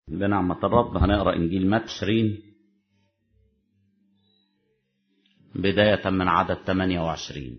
بنعمة الرب هنقرأ إنجيل مات 20 بداية من عدد 28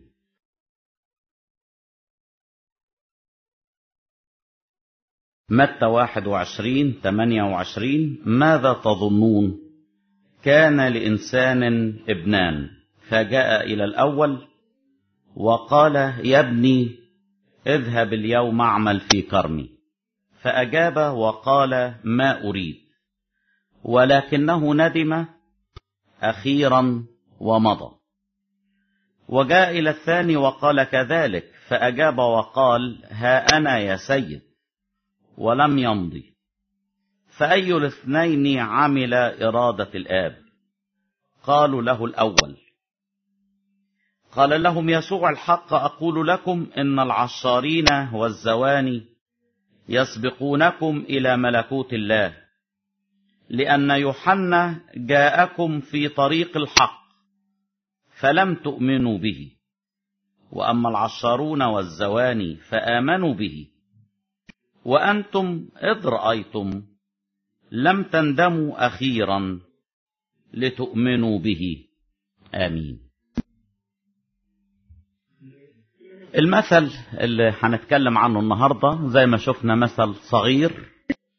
متى 21 28 ماذا تظنون كان لإنسان ابنان فجاء إلى الأول وقال يا ابني اذهب اليوم اعمل في كرمي فأجاب وقال ما أريد ولكنه ندم أخيرا ومضى وجاء إلى الثاني وقال كذلك فأجاب وقال ها أنا يا سيد ولم يمضي فأي الاثنين عمل إرادة الآب قالوا له الأول قال لهم يسوع الحق أقول لكم إن العشارين والزواني يسبقونكم إلى ملكوت الله لأن يوحنا جاءكم في طريق الحق فلم تؤمنوا به وأما العشارون والزواني فآمنوا به وأنتم إذ رأيتم لم تندموا أخيرا لتؤمنوا به آمين المثل اللي هنتكلم عنه النهاردة زي ما شفنا مثل صغير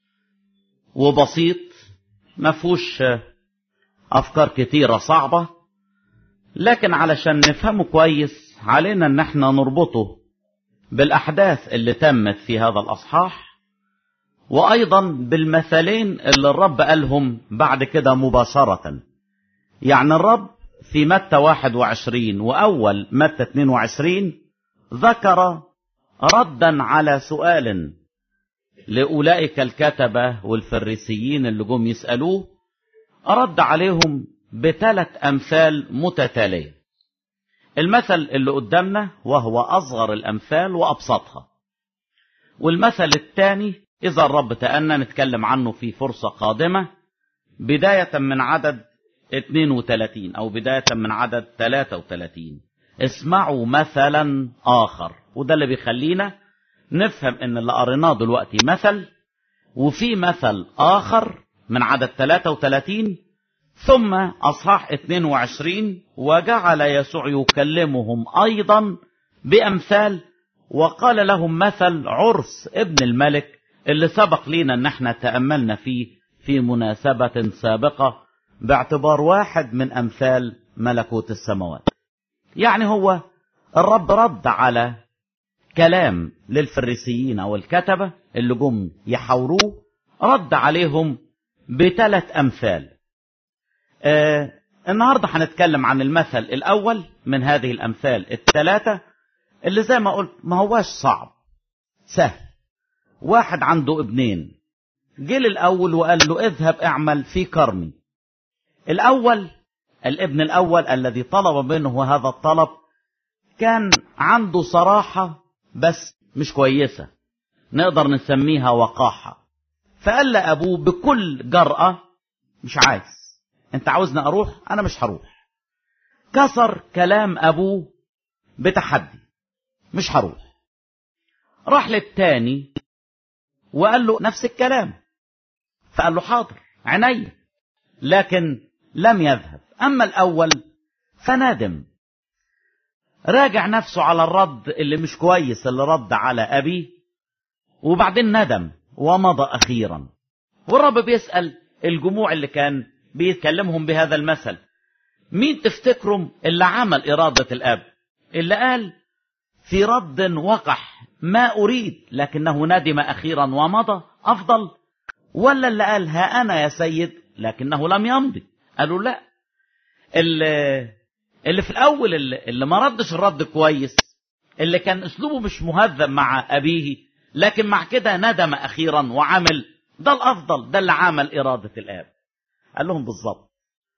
وبسيط ما فيهوش أفكار كتيرة صعبة لكن علشان نفهمه كويس علينا ان احنا نربطه بالأحداث اللي تمت في هذا الأصحاح وأيضا بالمثلين اللي الرب قالهم بعد كده مباشرة يعني الرب في متى 21 وأول متى 22 ذكر ردا على سؤال لأولئك الكتبة والفريسيين اللي جم يسألوه رد عليهم بثلاث أمثال متتالية المثل اللي قدامنا وهو أصغر الأمثال وأبسطها والمثل الثاني إذا الرب تأنى نتكلم عنه في فرصة قادمة بداية من عدد 32 أو بداية من عدد 33 اسمعوا مثلا آخر وده اللي بيخلينا نفهم ان اللي قريناه دلوقتي مثل وفي مثل آخر من عدد 33 ثم أصحاح 22 وجعل يسوع يكلمهم أيضا بأمثال وقال لهم مثل عرس ابن الملك اللي سبق لينا ان احنا تأملنا فيه في مناسبة سابقة باعتبار واحد من أمثال ملكوت السماوات يعني هو الرب رد على كلام للفريسيين او الكتبة اللي جم يحاوروه رد عليهم بثلاث امثال آه النهاردة هنتكلم عن المثل الاول من هذه الامثال الثلاثة اللي زي ما قلت ما هواش صعب سهل واحد عنده ابنين جه الاول وقال له اذهب اعمل في كرمي الاول الابن الاول الذي طلب منه هذا الطلب كان عنده صراحة بس مش كويسة نقدر نسميها وقاحة فقال لأبوه بكل جرأة مش عايز انت عاوزني اروح انا مش هروح كسر كلام ابوه بتحدي مش هروح راح للتاني وقال له نفس الكلام فقال له حاضر عينيا لكن لم يذهب أما الأول فندم راجع نفسه على الرد اللي مش كويس اللي رد على أبيه وبعدين ندم ومضى أخيرا والرب بيسأل الجموع اللي كان بيتكلمهم بهذا المثل مين تفتكروا اللي عمل إرادة الأب اللي قال في رد وقح ما أريد لكنه ندم أخيرا ومضى أفضل ولا اللي قال ها أنا يا سيد لكنه لم يمضي قالوا لا اللي, اللي في الاول اللي, اللي ما ردش الرد كويس اللي كان اسلوبه مش مهذب مع ابيه لكن مع كده ندم اخيرا وعمل ده الافضل ده اللي عمل اراده الاب قال لهم بالظبط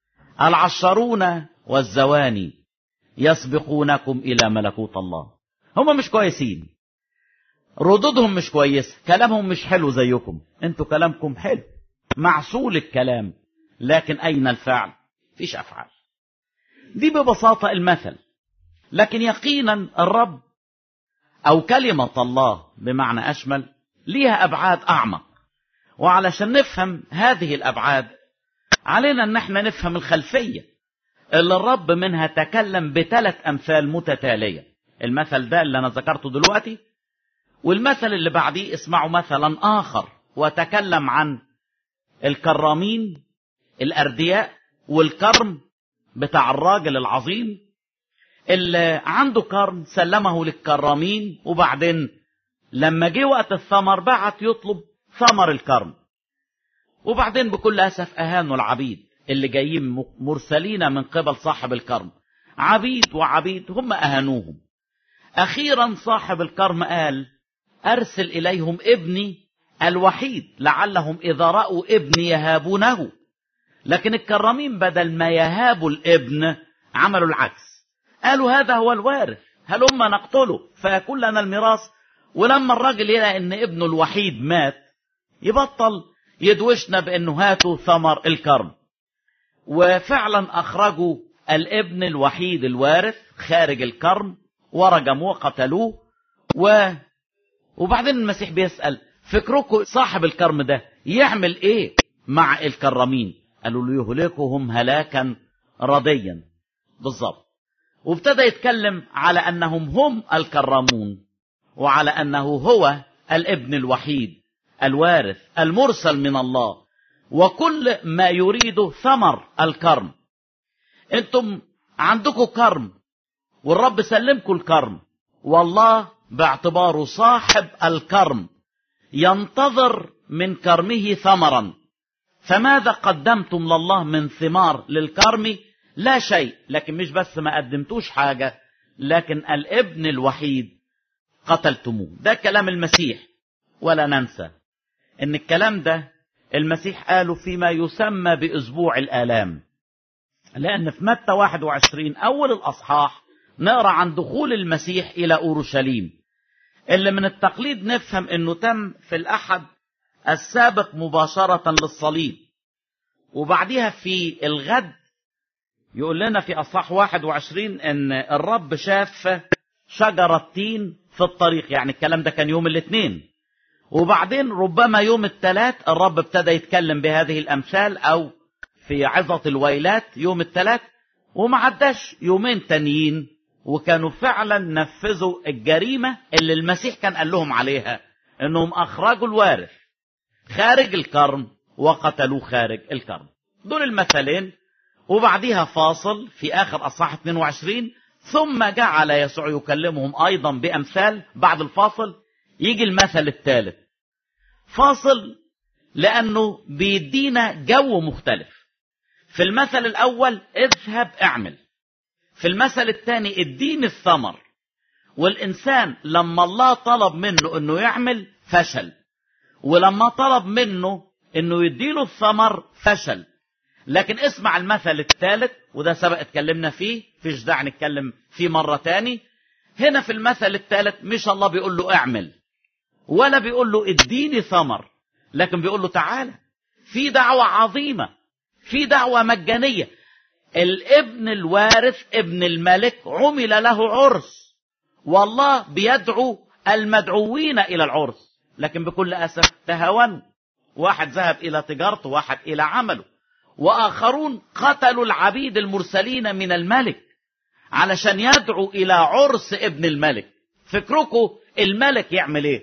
العشرون والزواني يسبقونكم الى ملكوت الله هم مش كويسين ردودهم مش كويسه كلامهم مش حلو زيكم انتوا كلامكم حلو معسول الكلام لكن اين الفعل فيش افعال دي ببساطة المثل لكن يقينا الرب او كلمة الله بمعنى اشمل ليها ابعاد اعمق وعلشان نفهم هذه الأبعاد علينا ان احنا نفهم الخلفية اللي الرب منها تكلم بثلاث أمثال متتالية المثل ده اللي أنا ذكرته دلوقتي والمثل اللي بعديه اسمعوا مثلا آخر وتكلم عن الكرامين الأردياء والكرم بتاع الراجل العظيم اللي عنده كرم سلمه للكرامين وبعدين لما جه وقت الثمر بعت يطلب ثمر الكرم وبعدين بكل أسف أهانوا العبيد اللي جايين مرسلين من قبل صاحب الكرم عبيد وعبيد هم أهانوهم أخيرا صاحب الكرم قال أرسل إليهم ابني الوحيد لعلهم إذا رأوا ابني يهابونه لكن الكرامين بدل ما يهابوا الابن عملوا العكس قالوا هذا هو الوارث هلما نقتله فيكون لنا الميراث ولما الراجل يلاقي ان ابنه الوحيد مات يبطل يدوشنا بانه هاتوا ثمر الكرم وفعلا اخرجوا الابن الوحيد الوارث خارج الكرم ورجموه وقتلوه و... وبعدين المسيح بيسأل فكركم صاحب الكرم ده يعمل ايه مع الكرامين قالوا له يهلكهم هلاكا رضيا بالظبط وابتدى يتكلم على انهم هم الكرامون وعلى انه هو الابن الوحيد الوارث المرسل من الله وكل ما يريده ثمر الكرم انتم عندكم كرم والرب سلمكم الكرم والله باعتباره صاحب الكرم ينتظر من كرمه ثمرا فماذا قدمتم لله من ثمار للكرم لا شيء لكن مش بس ما قدمتوش حاجة لكن الابن الوحيد قتلتموه ده كلام المسيح ولا ننسى ان الكلام ده المسيح قاله فيما يسمى باسبوع الالام لان في متى 21 اول الاصحاح نقرا عن دخول المسيح الى اورشليم اللي من التقليد نفهم انه تم في الاحد السابق مباشرة للصليب وبعدها في الغد يقول لنا في أصح 21 ان الرب شاف شجرة تين في الطريق يعني الكلام ده كان يوم الاثنين وبعدين ربما يوم الثلاث الرب ابتدى يتكلم بهذه الأمثال أو في عظة الويلات يوم الثلاث وما عداش يومين تانيين وكانوا فعلا نفذوا الجريمة اللي المسيح كان قال لهم عليها انهم اخرجوا الوارث خارج الكرم وقتلوه خارج الكرم دول المثلين وبعديها فاصل في اخر اصحاح 22 ثم جعل يسوع يكلمهم ايضا بامثال بعد الفاصل يجي المثل الثالث فاصل لانه بيدينا جو مختلف في المثل الاول اذهب اعمل في المثل الثاني اديني الثمر والانسان لما الله طلب منه انه يعمل فشل ولما طلب منه انه يديله الثمر فشل لكن اسمع المثل الثالث وده سبق اتكلمنا فيه فيش داعي نتكلم فيه مرة تاني هنا في المثل الثالث مش الله بيقول له اعمل ولا بيقول له اديني ثمر لكن بيقول له تعالى في دعوة عظيمة في دعوة مجانية الابن الوارث ابن الملك عمل له عرس والله بيدعو المدعوين الى العرس لكن بكل اسف تهاونوا واحد ذهب الى تجارته واحد الى عمله واخرون قتلوا العبيد المرسلين من الملك علشان يدعو الى عرس ابن الملك فكركم الملك يعمل ايه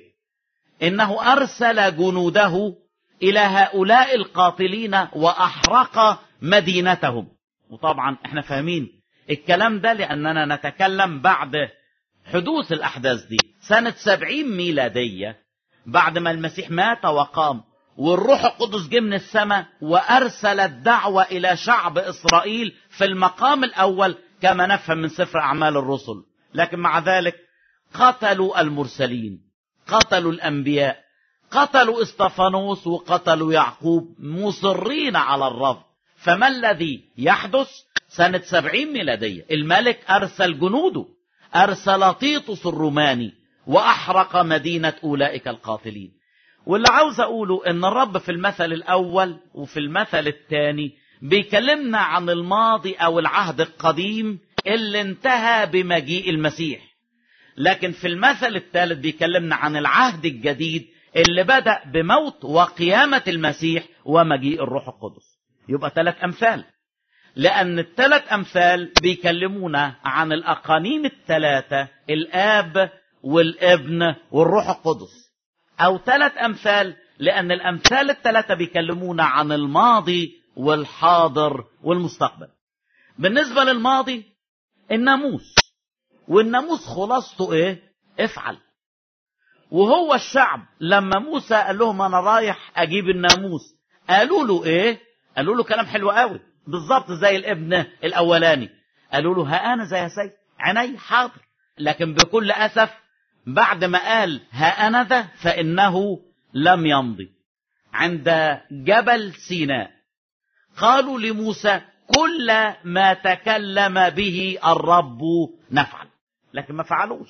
انه ارسل جنوده الى هؤلاء القاتلين واحرق مدينتهم وطبعا احنا فاهمين الكلام ده لاننا نتكلم بعد حدوث الاحداث دي سنة سبعين ميلادية بعد ما المسيح مات وقام والروح القدس جه من السماء وارسل الدعوة الى شعب اسرائيل في المقام الاول كما نفهم من سفر اعمال الرسل لكن مع ذلك قتلوا المرسلين قتلوا الانبياء قتلوا استفانوس وقتلوا يعقوب مصرين على الرفض فما الذي يحدث سنة سبعين ميلادية الملك أرسل جنوده أرسل تيطس الروماني وأحرق مدينة أولئك القاتلين واللي عاوز أقوله إن الرب في المثل الأول وفي المثل الثاني بيكلمنا عن الماضي أو العهد القديم اللي انتهى بمجيء المسيح لكن في المثل الثالث بيكلمنا عن العهد الجديد اللي بدأ بموت وقيامة المسيح ومجيء الروح القدس يبقى ثلاث أمثال لأن الثلاث أمثال بيكلمونا عن الأقانيم الثلاثة الآب والابن والروح القدس أو ثلاث أمثال لأن الأمثال الثلاثة بيكلمونا عن الماضي والحاضر والمستقبل بالنسبة للماضي الناموس والناموس خلاصته ايه افعل وهو الشعب لما موسى قال لهم انا رايح اجيب الناموس قالوا له ايه قالوا له كلام حلو قوي بالظبط زي الابن الاولاني قالوا له ها انا زي يا سيد عيني حاضر لكن بكل اسف بعد ما قال ها انا ذا فانه لم يمضي عند جبل سيناء قالوا لموسى كل ما تكلم به الرب نفعل لكن ما فعلوش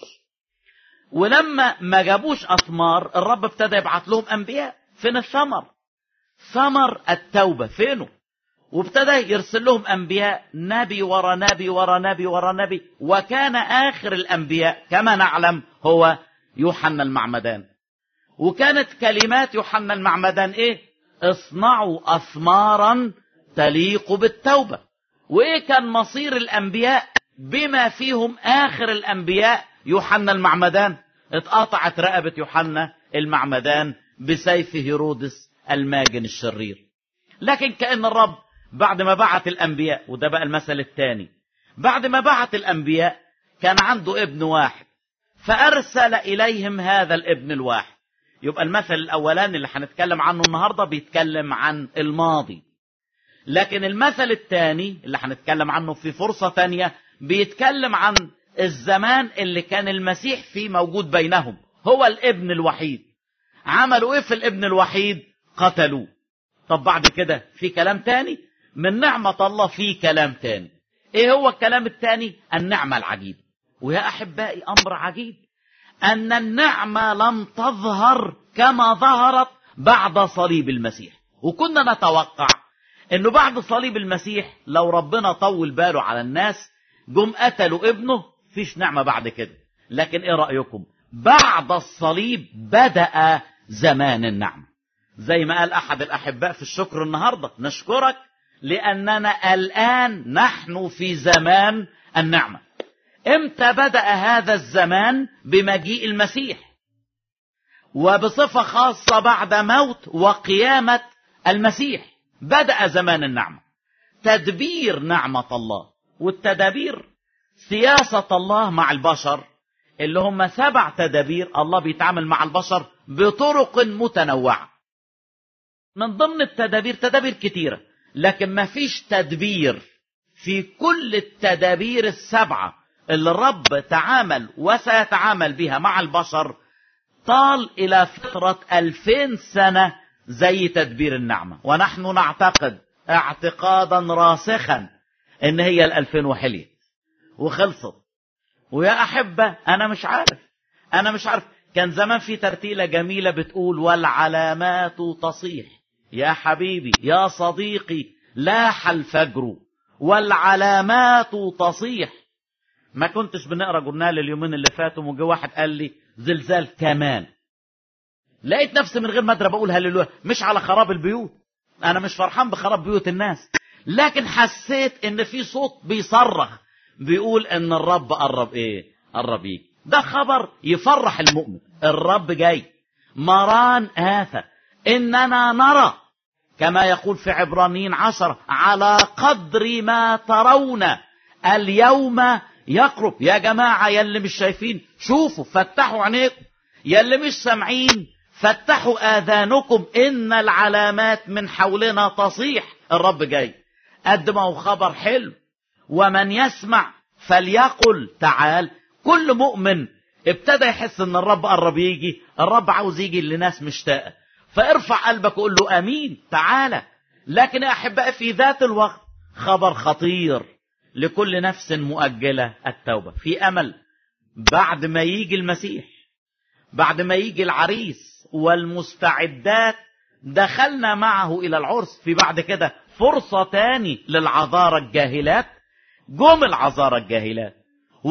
ولما ما جابوش اثمار الرب ابتدى يبعت لهم انبياء فين الثمر ثمر التوبه فينه وابتدى يرسل لهم انبياء نبي ورا نبي ورا نبي ورا نبي وكان اخر الانبياء كما نعلم هو يوحنا المعمدان وكانت كلمات يوحنا المعمدان ايه اصنعوا اثمارا تليق بالتوبه وايه كان مصير الانبياء بما فيهم اخر الانبياء يوحنا المعمدان اتقطعت رقبه يوحنا المعمدان بسيف هيرودس الماجن الشرير لكن كان الرب بعد ما بعت الانبياء وده بقى المثل الثاني بعد ما بعت الانبياء كان عنده ابن واحد فارسل اليهم هذا الابن الواحد يبقى المثل الاولاني اللي هنتكلم عنه النهارده بيتكلم عن الماضي لكن المثل الثاني اللي هنتكلم عنه في فرصه ثانيه بيتكلم عن الزمان اللي كان المسيح فيه موجود بينهم هو الابن الوحيد عملوا ايه في الابن الوحيد قتلوه طب بعد كده في كلام تاني من نعمة الله في كلام تاني ايه هو الكلام التاني النعمة العجيبة ويا احبائي امر عجيب ان النعمة لم تظهر كما ظهرت بعد صليب المسيح وكنا نتوقع انه بعد صليب المسيح لو ربنا طول باله على الناس جم قتلوا ابنه فيش نعمة بعد كده لكن ايه رأيكم بعد الصليب بدأ زمان النعمة زي ما قال احد الاحباء في الشكر النهاردة نشكرك لاننا الان نحن في زمان النعمة امتى بدأ هذا الزمان بمجيء المسيح وبصفة خاصة بعد موت وقيامة المسيح بدأ زمان النعمة تدبير نعمة الله والتدابير سياسة الله مع البشر اللي هم سبع تدابير الله بيتعامل مع البشر بطرق متنوعة من ضمن التدابير تدابير كتيرة لكن ما فيش تدبير في كل التدابير السبعة اللي الرب تعامل وسيتعامل بها مع البشر طال إلى فترة ألفين سنة زي تدبير النعمة ونحن نعتقد اعتقادا راسخا ان هي الألفين وحليت وخلصت ويا أحبة أنا مش عارف أنا مش عارف كان زمان في ترتيلة جميلة بتقول والعلامات تصيح يا حبيبي يا صديقي لاح الفجر والعلامات تصيح ما كنتش بنقرا جورنال اليومين اللي فاتوا وجه واحد قال لي زلزال كمان لقيت نفسي من غير ما ادري بقول هللويا مش على خراب البيوت انا مش فرحان بخراب بيوت الناس لكن حسيت ان في صوت بيصرخ بيقول ان الرب قرب ايه قرب يجي ده خبر يفرح المؤمن الرب جاي مران آثى إننا نرى كما يقول في عبرانيين عشر على قدر ما ترون اليوم يقرب يا جماعة يلي مش شايفين شوفوا فتحوا عينيكم يلي مش سامعين فتحوا آذانكم إن العلامات من حولنا تصيح الرب جاي قد ما هو خبر حلو ومن يسمع فليقل تعال كل مؤمن ابتدى يحس ان الرب قرب يجي الرب عاوز يجي لناس مشتاقه فارفع قلبك قول له امين تعالى لكن يا احبائي في ذات الوقت خبر خطير لكل نفس مؤجله التوبه في امل بعد ما يجي المسيح بعد ما يجي العريس والمستعدات دخلنا معه الى العرس في بعد كده فرصه تاني للعذارى الجاهلات جم العذارى الجاهلات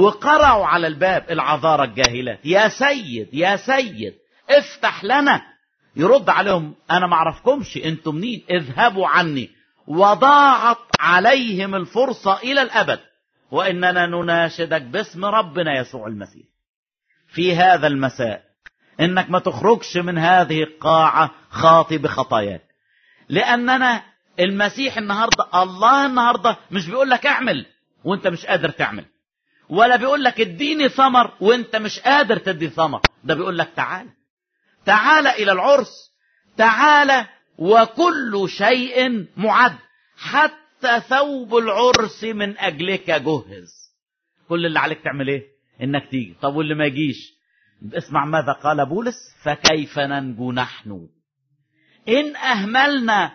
وقرعوا على الباب العذارى الجاهلات يا سيد يا سيد افتح لنا يرد عليهم انا ما اعرفكمش انتم مين اذهبوا عني وضاعت عليهم الفرصة الى الابد واننا نناشدك باسم ربنا يسوع المسيح في هذا المساء انك ما تخرجش من هذه القاعة خاطي بخطاياك لاننا المسيح النهاردة الله النهاردة مش بيقول لك اعمل وانت مش قادر تعمل ولا بيقول لك اديني ثمر وانت مش قادر تدي ثمر ده بيقول لك تعال تعال الى العرس تعال وكل شيء معد حتى ثوب العرس من اجلك جهز كل اللي عليك تعمل ايه انك تيجي طب واللي ما يجيش اسمع ماذا قال بولس فكيف ننجو نحن ان اهملنا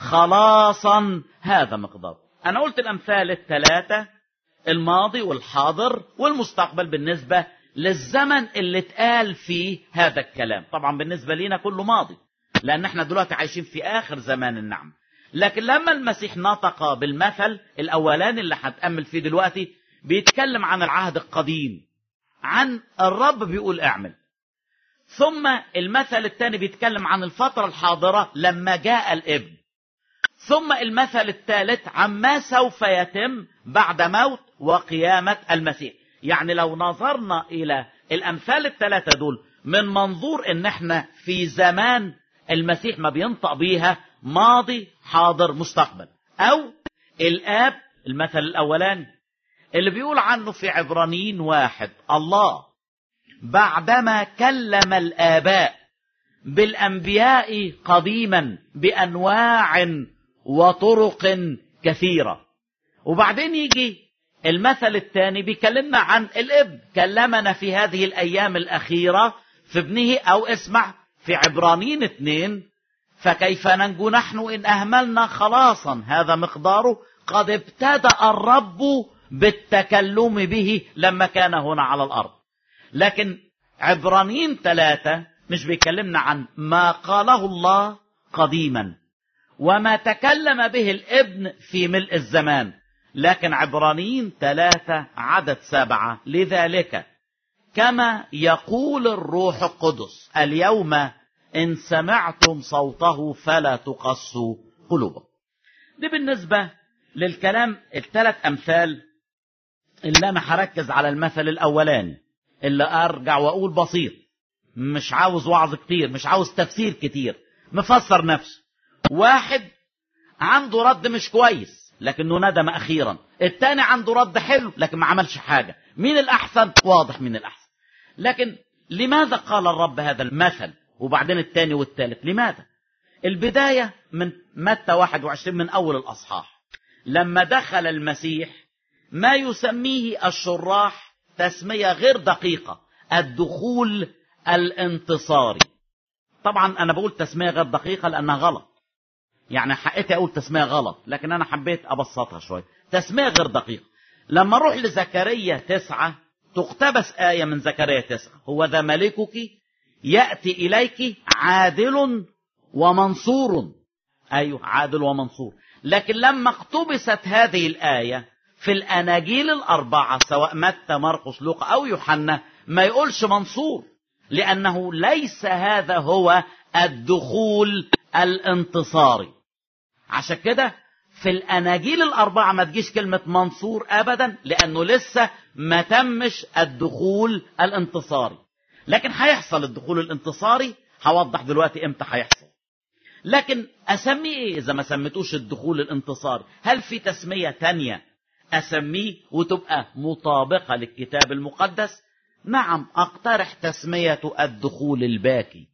خلاصا هذا مقدار انا قلت الامثال الثلاثه الماضي والحاضر والمستقبل بالنسبه للزمن اللي اتقال فيه هذا الكلام طبعا بالنسبه لينا كله ماضي لان احنا دلوقتي عايشين في اخر زمان النعم لكن لما المسيح نطق بالمثل الاولاني اللي هتامل فيه دلوقتي بيتكلم عن العهد القديم عن الرب بيقول اعمل ثم المثل الثاني بيتكلم عن الفترة الحاضرة لما جاء الابن ثم المثل الثالث عما سوف يتم بعد موت وقيامة المسيح يعني لو نظرنا إلى الأمثال الثلاثة دول من منظور إن احنا في زمان المسيح ما بينطق بيها ماضي حاضر مستقبل أو الآب المثل الأولاني اللي بيقول عنه في عبرانيين واحد الله بعدما كلم الآباء بالأنبياء قديما بأنواع وطرق كثيرة وبعدين يجي المثل الثاني بيكلمنا عن الابن كلمنا في هذه الأيام الأخيرة في ابنه أو اسمع في عبرانيين اثنين فكيف ننجو نحن إن أهملنا خلاصا هذا مقداره قد ابتدأ الرب بالتكلم به لما كان هنا على الأرض لكن عبرانيين ثلاثة مش بيكلمنا عن ما قاله الله قديما وما تكلم به الابن في ملء الزمان لكن عبرانيين ثلاثة عدد سبعة لذلك كما يقول الروح القدس اليوم إن سمعتم صوته فلا تقصوا قلوبكم دي بالنسبة للكلام الثلاث أمثال اللي أنا هركز على المثل الأولاني اللي أرجع وأقول بسيط مش عاوز وعظ كتير مش عاوز تفسير كتير مفسر نفسه واحد عنده رد مش كويس لكنه ندم أخيرا التاني عنده رد حلو لكن ما عملش حاجة مين الأحسن واضح مين الأحسن لكن لماذا قال الرب هذا المثل وبعدين الثاني والثالث لماذا البداية من متى 21 من أول الأصحاح لما دخل المسيح ما يسميه الشراح تسمية غير دقيقة الدخول الانتصاري طبعا أنا بقول تسمية غير دقيقة لأنها غلط يعني حقيقة أقول تسمية غلط لكن أنا حبيت أبسطها شوية تسمية غير دقيقة لما أروح لزكريا تسعة تقتبس آية من زكريا تسعة هو ذا ملكك يأتي إليك عادل ومنصور أيوه عادل ومنصور لكن لما اقتبست هذه الآية في الأناجيل الأربعة سواء متى مرقس لوقا أو يوحنا ما يقولش منصور لأنه ليس هذا هو الدخول الانتصاري عشان كده في الأناجيل الأربعة ما تجيش كلمة منصور أبدا لأنه لسه ما تمش الدخول الانتصاري لكن هيحصل الدخول الانتصاري هوضح دلوقتي امتى هيحصل لكن اسميه ايه اذا ما سميتوش الدخول الانتصاري هل في تسمية تانية اسميه وتبقى مطابقة للكتاب المقدس نعم اقترح تسمية الدخول الباكي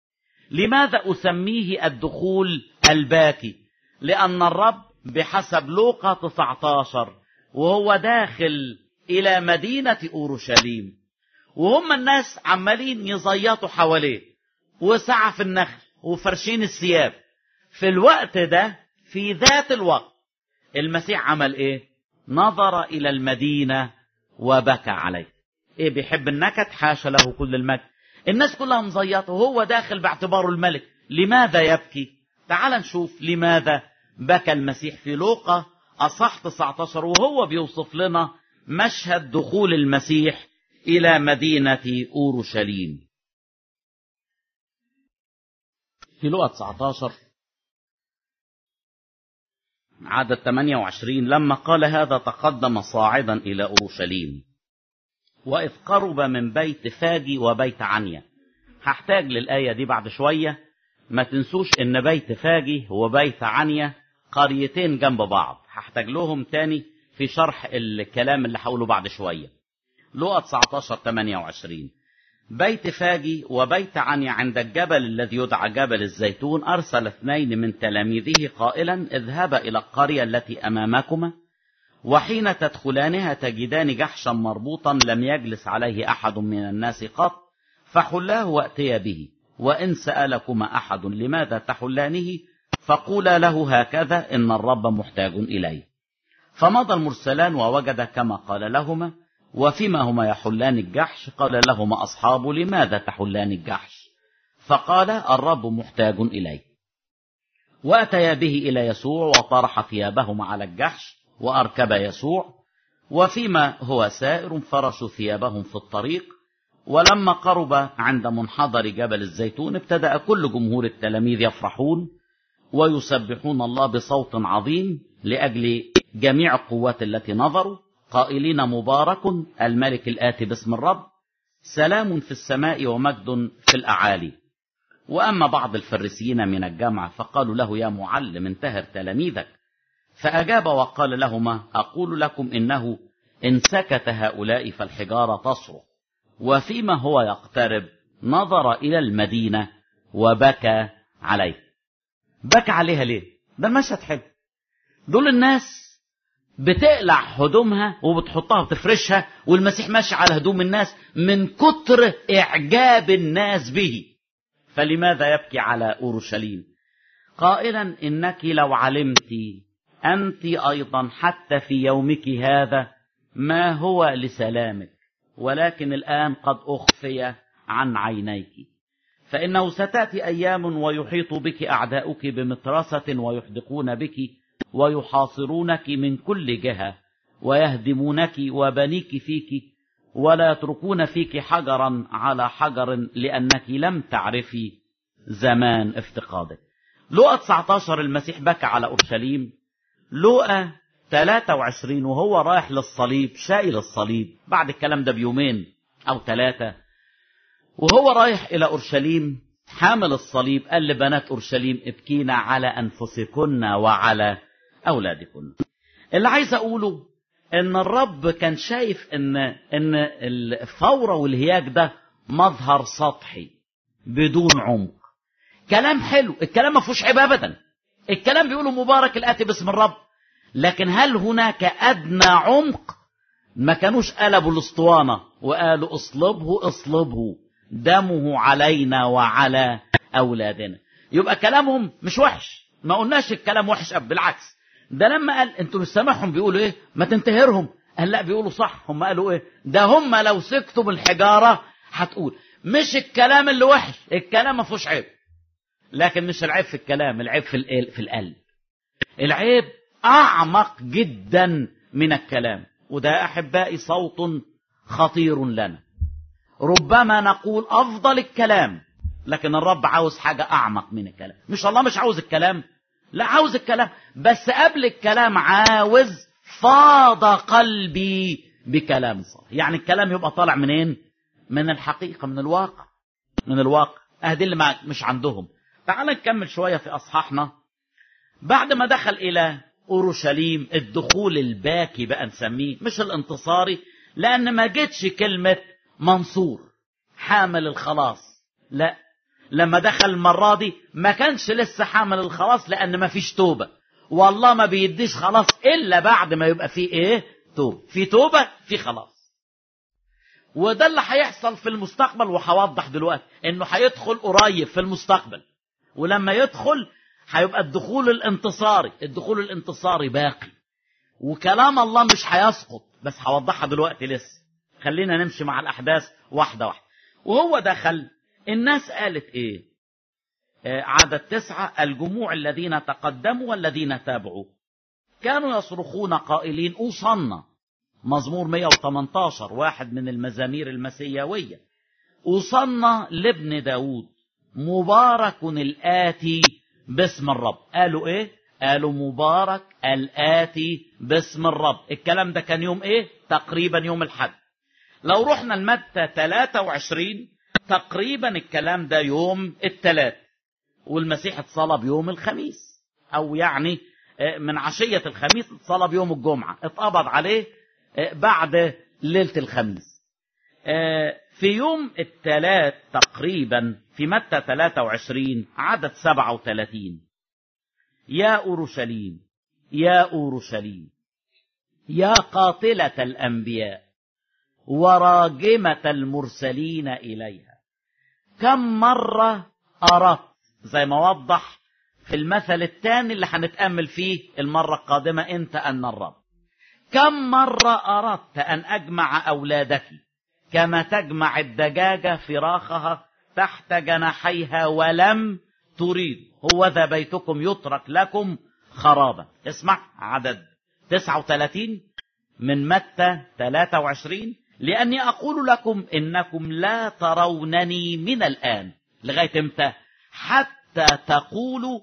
لماذا اسميه الدخول الباكي لان الرب بحسب لوقا 19 وهو داخل الى مدينة اورشليم وهم الناس عمالين يزيطوا حواليه وسعى في النخل وفرشين الثياب في الوقت ده في ذات الوقت المسيح عمل ايه نظر الى المدينة وبكى عليه ايه بيحب النكد حاشا له كل المجد الناس كلها مزيطة وهو داخل باعتباره الملك لماذا يبكي تعال نشوف لماذا بكى المسيح في لوقا أصح 19 وهو بيوصف لنا مشهد دخول المسيح إلى مدينة أورشليم في لقى 19 عدد 28 لما قال هذا تقدم صاعدا إلى أورشليم وإذ قرب من بيت فاجي وبيت عنيا هحتاج للآية دي بعد شوية ما تنسوش إن بيت فاجي وبيت عنيا قريتين جنب بعض هحتاج لهم تاني في شرح الكلام اللي هقوله بعد شوية لقى 19 28 بيت فاجي وبيت عني عند الجبل الذي يدعى جبل الزيتون أرسل اثنين من تلاميذه قائلا اذهبا إلى القرية التي أمامكما وحين تدخلانها تجدان جحشا مربوطا لم يجلس عليه أحد من الناس قط فحلاه وأتيا به وإن سألكما أحد لماذا تحلانه فقولا له هكذا إن الرب محتاج إليه فمضى المرسلان ووجد كما قال لهما وفيما هما يحلان الجحش قال لهما أصحاب لماذا تحلان الجحش فقال الرب محتاج إليه وأتيا به إلى يسوع وطرح ثيابهما على الجحش وأركب يسوع وفيما هو سائر فرشوا ثيابهم في الطريق ولما قرب عند منحدر جبل الزيتون ابتدأ كل جمهور التلاميذ يفرحون ويسبحون الله بصوت عظيم لأجل جميع القوات التي نظروا قائلين مبارك الملك الآتي باسم الرب سلام في السماء ومجد في الأعالي وأما بعض الفريسيين من الجامعة فقالوا له يا معلم انتهر تلاميذك فأجاب وقال لهما أقول لكم إنه إن سكت هؤلاء فالحجارة تصرخ وفيما هو يقترب نظر إلى المدينة وبكى عليه بكى عليها ليه ده المشهد حلو دول الناس بتقلع هدومها وبتحطها وتفرشها والمسيح ماشي على هدوم الناس من كتر إعجاب الناس به فلماذا يبكي على أورشليم قائلا إنك لو علمت أنت أيضا حتى في يومك هذا ما هو لسلامك ولكن الآن قد أخفي عن عينيك فإنه ستأتي أيام ويحيط بك أعداؤك بمترسة ويحدقون بك ويحاصرونك من كل جهة ويهدمونك وبنيك فيك ولا يتركون فيك حجرا على حجر لأنك لم تعرفي زمان افتقادك لقى 19 المسيح بكى على أورشليم لقى 23 وهو رايح للصليب شايل الصليب بعد الكلام ده بيومين أو ثلاثة وهو رايح إلى أورشليم حامل الصليب قال لبنات أورشليم ابكينا على أنفسكن وعلى أولادكن اللي عايز أقوله إن الرب كان شايف إن إن الفورة والهياج ده مظهر سطحي بدون عمق كلام حلو الكلام ما فيهوش عيب أبدا الكلام بيقوله مبارك الآتي باسم الرب لكن هل هناك أدنى عمق ما كانوش قلبوا الاسطوانة وقالوا اصلبه اصلبه دمه علينا وعلى أولادنا يبقى كلامهم مش وحش ما قلناش الكلام وحش أب بالعكس ده لما قال انتوا مش سامعهم بيقولوا ايه ما تنتهرهم قال لا بيقولوا صح هم قالوا ايه ده هم لو سكتوا بالحجارة هتقول مش الكلام اللي وحش الكلام ما فيهوش عيب لكن مش العيب في الكلام العيب في القلب في القلب العيب أعمق جدا من الكلام وده أحبائي صوت خطير لنا ربما نقول أفضل الكلام لكن الرب عاوز حاجة أعمق من الكلام مش الله مش عاوز الكلام لا عاوز الكلام بس قبل الكلام عاوز فاض قلبي بكلام صالح يعني الكلام يبقى طالع منين من الحقيقة من الواقع من الواقع أهدي اللي ما مش عندهم تعال نكمل شوية في أصحاحنا بعد ما دخل إلى أورشليم الدخول الباكي بقى نسميه مش الانتصاري لأن ما جتش كلمة منصور حامل الخلاص لا لما دخل المرة دي ما كانش لسه حامل الخلاص لأن ما فيش توبة والله ما بيديش خلاص إلا بعد ما يبقى فيه إيه توبة في توبة في خلاص وده اللي هيحصل في المستقبل وهوضح دلوقتي انه هيدخل قريب في المستقبل ولما يدخل هيبقى الدخول الانتصاري الدخول الانتصاري باقي وكلام الله مش هيسقط بس هوضحها دلوقتي لسه خلينا نمشي مع الأحداث واحدة واحدة وهو دخل الناس قالت إيه آه عدد تسعة الجموع الذين تقدموا والذين تابعوا كانوا يصرخون قائلين أوصلنا مزمور 118 واحد من المزامير المسيوية أوصلنا لابن داود مبارك الآتي باسم الرب قالوا ايه قالوا مبارك الآتي باسم الرب الكلام ده كان يوم ايه تقريبا يوم الحد لو رحنا لمتى 23 تقريبا الكلام ده يوم الثلاث والمسيح اتصلب يوم الخميس او يعني من عشية الخميس اتصلب يوم الجمعة اتقبض عليه بعد ليلة الخميس في يوم الثلاث تقريبا في متى 23 عدد 37 يا أورشليم يا أورشليم يا قاتلة الأنبياء وراجمة المرسلين إليها كم مرة أردت زي ما وضح في المثل الثاني اللي هنتأمل فيه المرة القادمة أنت أن الرب كم مرة أردت أن أجمع أولادك كما تجمع الدجاجة فراخها تحت جناحيها ولم تريد هو ذا بيتكم يترك لكم خرابا اسمع عدد 39 من متى 23 لأني أقول لكم إنكم لا ترونني من الآن لغاية امتى حتى تقولوا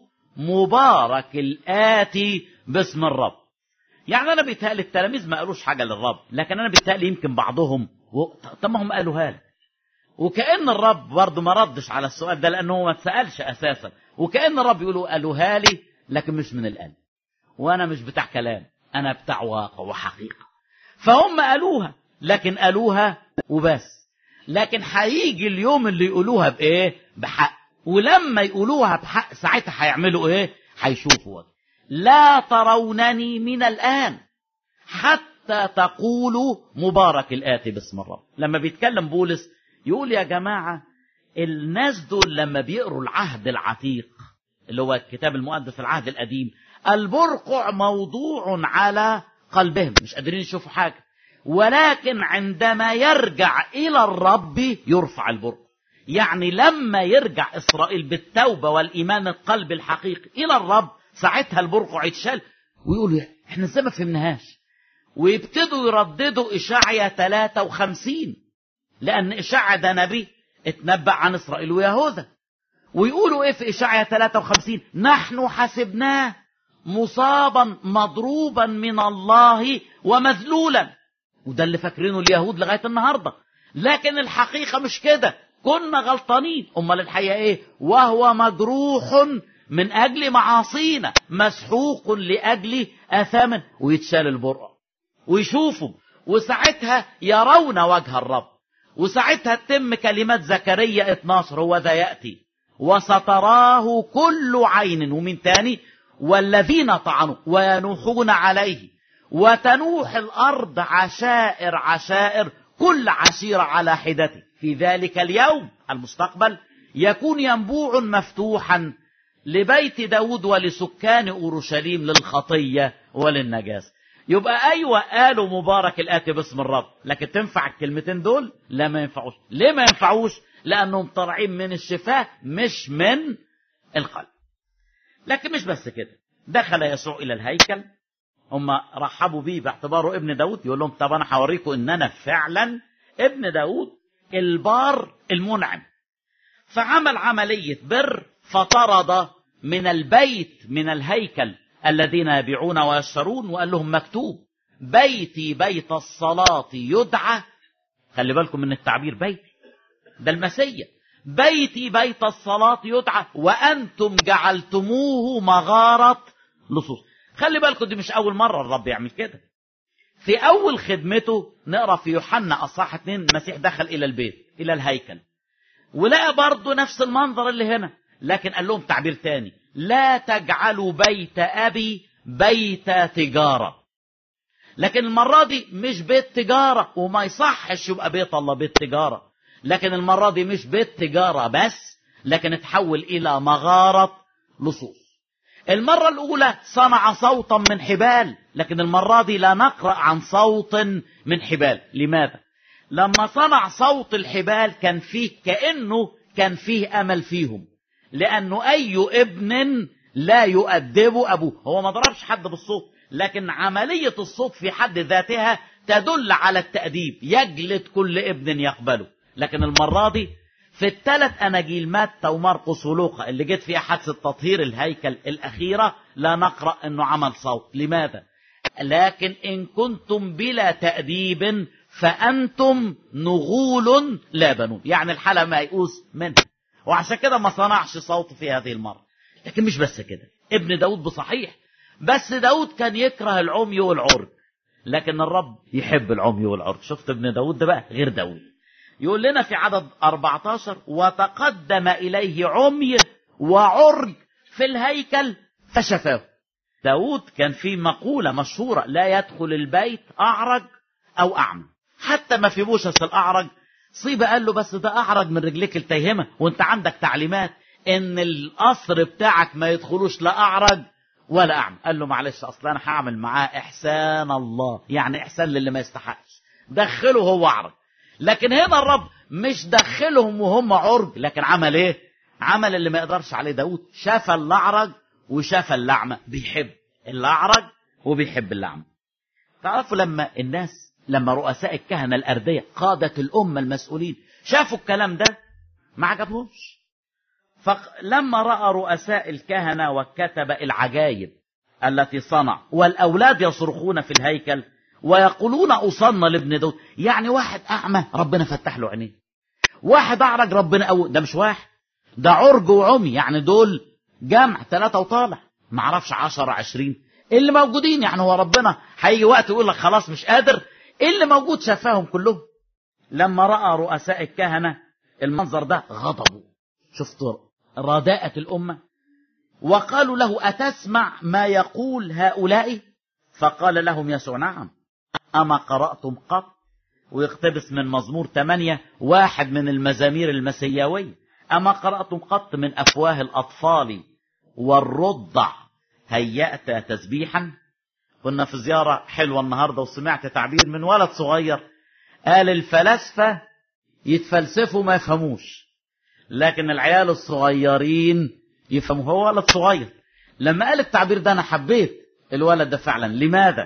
مبارك الآتي باسم الرب يعني أنا بيتهيألي التلاميذ ما قالوش حاجة للرب لكن أنا بيتهيألي يمكن بعضهم و... طب ما هم قالوها لك وكأن الرب برضه ما ردش على السؤال ده لأنه ما اتسألش أساسا وكأن الرب يقولوا قالوها لي لكن مش من القلب وأنا مش بتاع كلام أنا بتاع واقع وحقيقة فهم قالوها لكن قالوها وبس لكن هيجي اليوم اللي يقولوها بإيه بحق ولما يقولوها بحق ساعتها هيعملوا إيه هيشوفوا وجه لا ترونني من الآن حتى تقولوا مبارك الآتي باسم الرب لما بيتكلم بولس يقول يا جماعة الناس دول لما بيقروا العهد العتيق اللي هو الكتاب المقدس العهد القديم البرقع موضوع على قلبهم مش قادرين يشوفوا حاجة ولكن عندما يرجع إلى الرب يرفع البرقع يعني لما يرجع إسرائيل بالتوبة والإيمان القلب الحقيقي إلى الرب ساعتها البرقع يتشال ويقولوا احنا ازاي ما فهمناهاش ويبتدوا يرددوا إشاعية 53 لأن إشاعة ده نبي اتنبأ عن إسرائيل ويهوذا ويقولوا إيه في إشاعية 53 نحن حسبناه مصابا مضروبا من الله ومذلولا وده اللي فاكرينه اليهود لغاية النهاردة لكن الحقيقة مش كده كنا غلطانين أمال الحقيقة إيه وهو مجروح من أجل معاصينا مسحوق لأجل آثام ويتشال البرقع ويشوفوا وساعتها يرون وجه الرب وساعتها تتم كلمات زكريا 12 هو ذا يأتي وستراه كل عين ومن تاني والذين طعنوا وينوحون عليه وتنوح الأرض عشائر عشائر كل عشيرة على حدته في ذلك اليوم المستقبل يكون ينبوع مفتوحا لبيت داود ولسكان أورشليم للخطية وللنجاسة يبقى أيوة قالوا مبارك الآتي باسم الرب لكن تنفع الكلمتين دول لا ما ينفعوش ليه ما ينفعوش لأنهم طالعين من الشفاه مش من القلب لكن مش بس كده دخل يسوع إلى الهيكل هم رحبوا بيه باعتباره ابن داود يقول لهم طب أنا هوريكم إن أنا فعلا ابن داود البار المنعم فعمل عملية بر فطرد من البيت من الهيكل الذين يبيعون ويشترون وقال لهم مكتوب بيتي بيت الصلاة يدعى خلي بالكم من التعبير بيتي ده المسيا بيتي بيت الصلاة يدعى وأنتم جعلتموه مغارة لصوص خلي بالكم دي مش أول مرة الرب يعمل كده في أول خدمته نقرأ في يوحنا أصحاح اتنين المسيح دخل إلى البيت إلى الهيكل ولقى برضه نفس المنظر اللي هنا لكن قال لهم تعبير تاني لا تجعلوا بيت أبي بيت تجارة لكن المرة دي مش بيت تجارة وما يصحش يبقى بيت الله بيت تجارة لكن المرة دي مش بيت تجارة بس لكن اتحول إلى مغارة لصوص المرة الأولى صنع صوتا من حبال لكن المرة دي لا نقرأ عن صوت من حبال لماذا؟ لما صنع صوت الحبال كان فيه كأنه كان فيه أمل فيهم لأنه أي ابن لا يؤدبه أبوه هو ما ضربش حد بالصوت لكن عملية الصوت في حد ذاتها تدل على التأديب يجلد كل ابن يقبله لكن المرة دي في الثلاث أناجيل متى ومرقس ولوقا اللي جت فيها حادثة تطهير الهيكل الأخيرة لا نقرأ أنه عمل صوت لماذا؟ لكن إن كنتم بلا تأديب فأنتم نغول لا بنون يعني الحالة ما يئوس منها وعشان كده ما صنعش صوت في هذه المرة لكن مش بس كده ابن داود بصحيح بس داود كان يكره العمي والعرج لكن الرب يحب العمي والعرج شفت ابن داود ده بقى غير داود يقول لنا في عدد 14 وتقدم إليه عمي وعرج في الهيكل فشفاه داود كان في مقولة مشهورة لا يدخل البيت أعرج أو أعمى حتى ما في بوشس الأعرج صيبة قال له بس ده أعرج من رجليك التيهمة وانت عندك تعليمات ان القصر بتاعك ما يدخلوش لا أعرج ولا أعمى قال له معلش أصلا أنا هعمل معاه إحسان الله يعني إحسان للي ما يستحقش دخله هو أعرج لكن هنا الرب مش دخلهم وهم عرج لكن عمل ايه عمل اللي ما يقدرش عليه داود شاف الأعرج وشاف اللعمة بيحب الأعرج وبيحب اللعمة تعرفوا لما الناس لما رؤساء الكهنة الأردية قادة الأمة المسؤولين شافوا الكلام ده ما عجبهمش فلما رأى رؤساء الكهنة والكتبة العجائب التي صنع والأولاد يصرخون في الهيكل ويقولون أصلنا لابن داود يعني واحد أعمى ربنا فتح له عينيه واحد أعرج ربنا أو ده مش واحد ده عرج وعمي يعني دول جمع ثلاثة وطالع معرفش عشرة عشرين اللي موجودين يعني هو ربنا هيجي وقت يقول لك خلاص مش قادر اللي موجود شافاهم كلهم لما رأى رؤساء الكهنة المنظر ده غضبوا شفتوا رداءة الأمة وقالوا له أتسمع ما يقول هؤلاء فقال لهم يسوع نعم أما قرأتم قط ويقتبس من مزمور 8 واحد من المزامير المسيوية أما قرأتم قط من أفواه الأطفال والرضع هيأت تسبيحا كنا في زيارة حلوة النهاردة وسمعت تعبير من ولد صغير قال الفلاسفة يتفلسفوا ما يفهموش لكن العيال الصغيرين يفهموا هو ولد صغير لما قال التعبير ده أنا حبيت الولد ده فعلا لماذا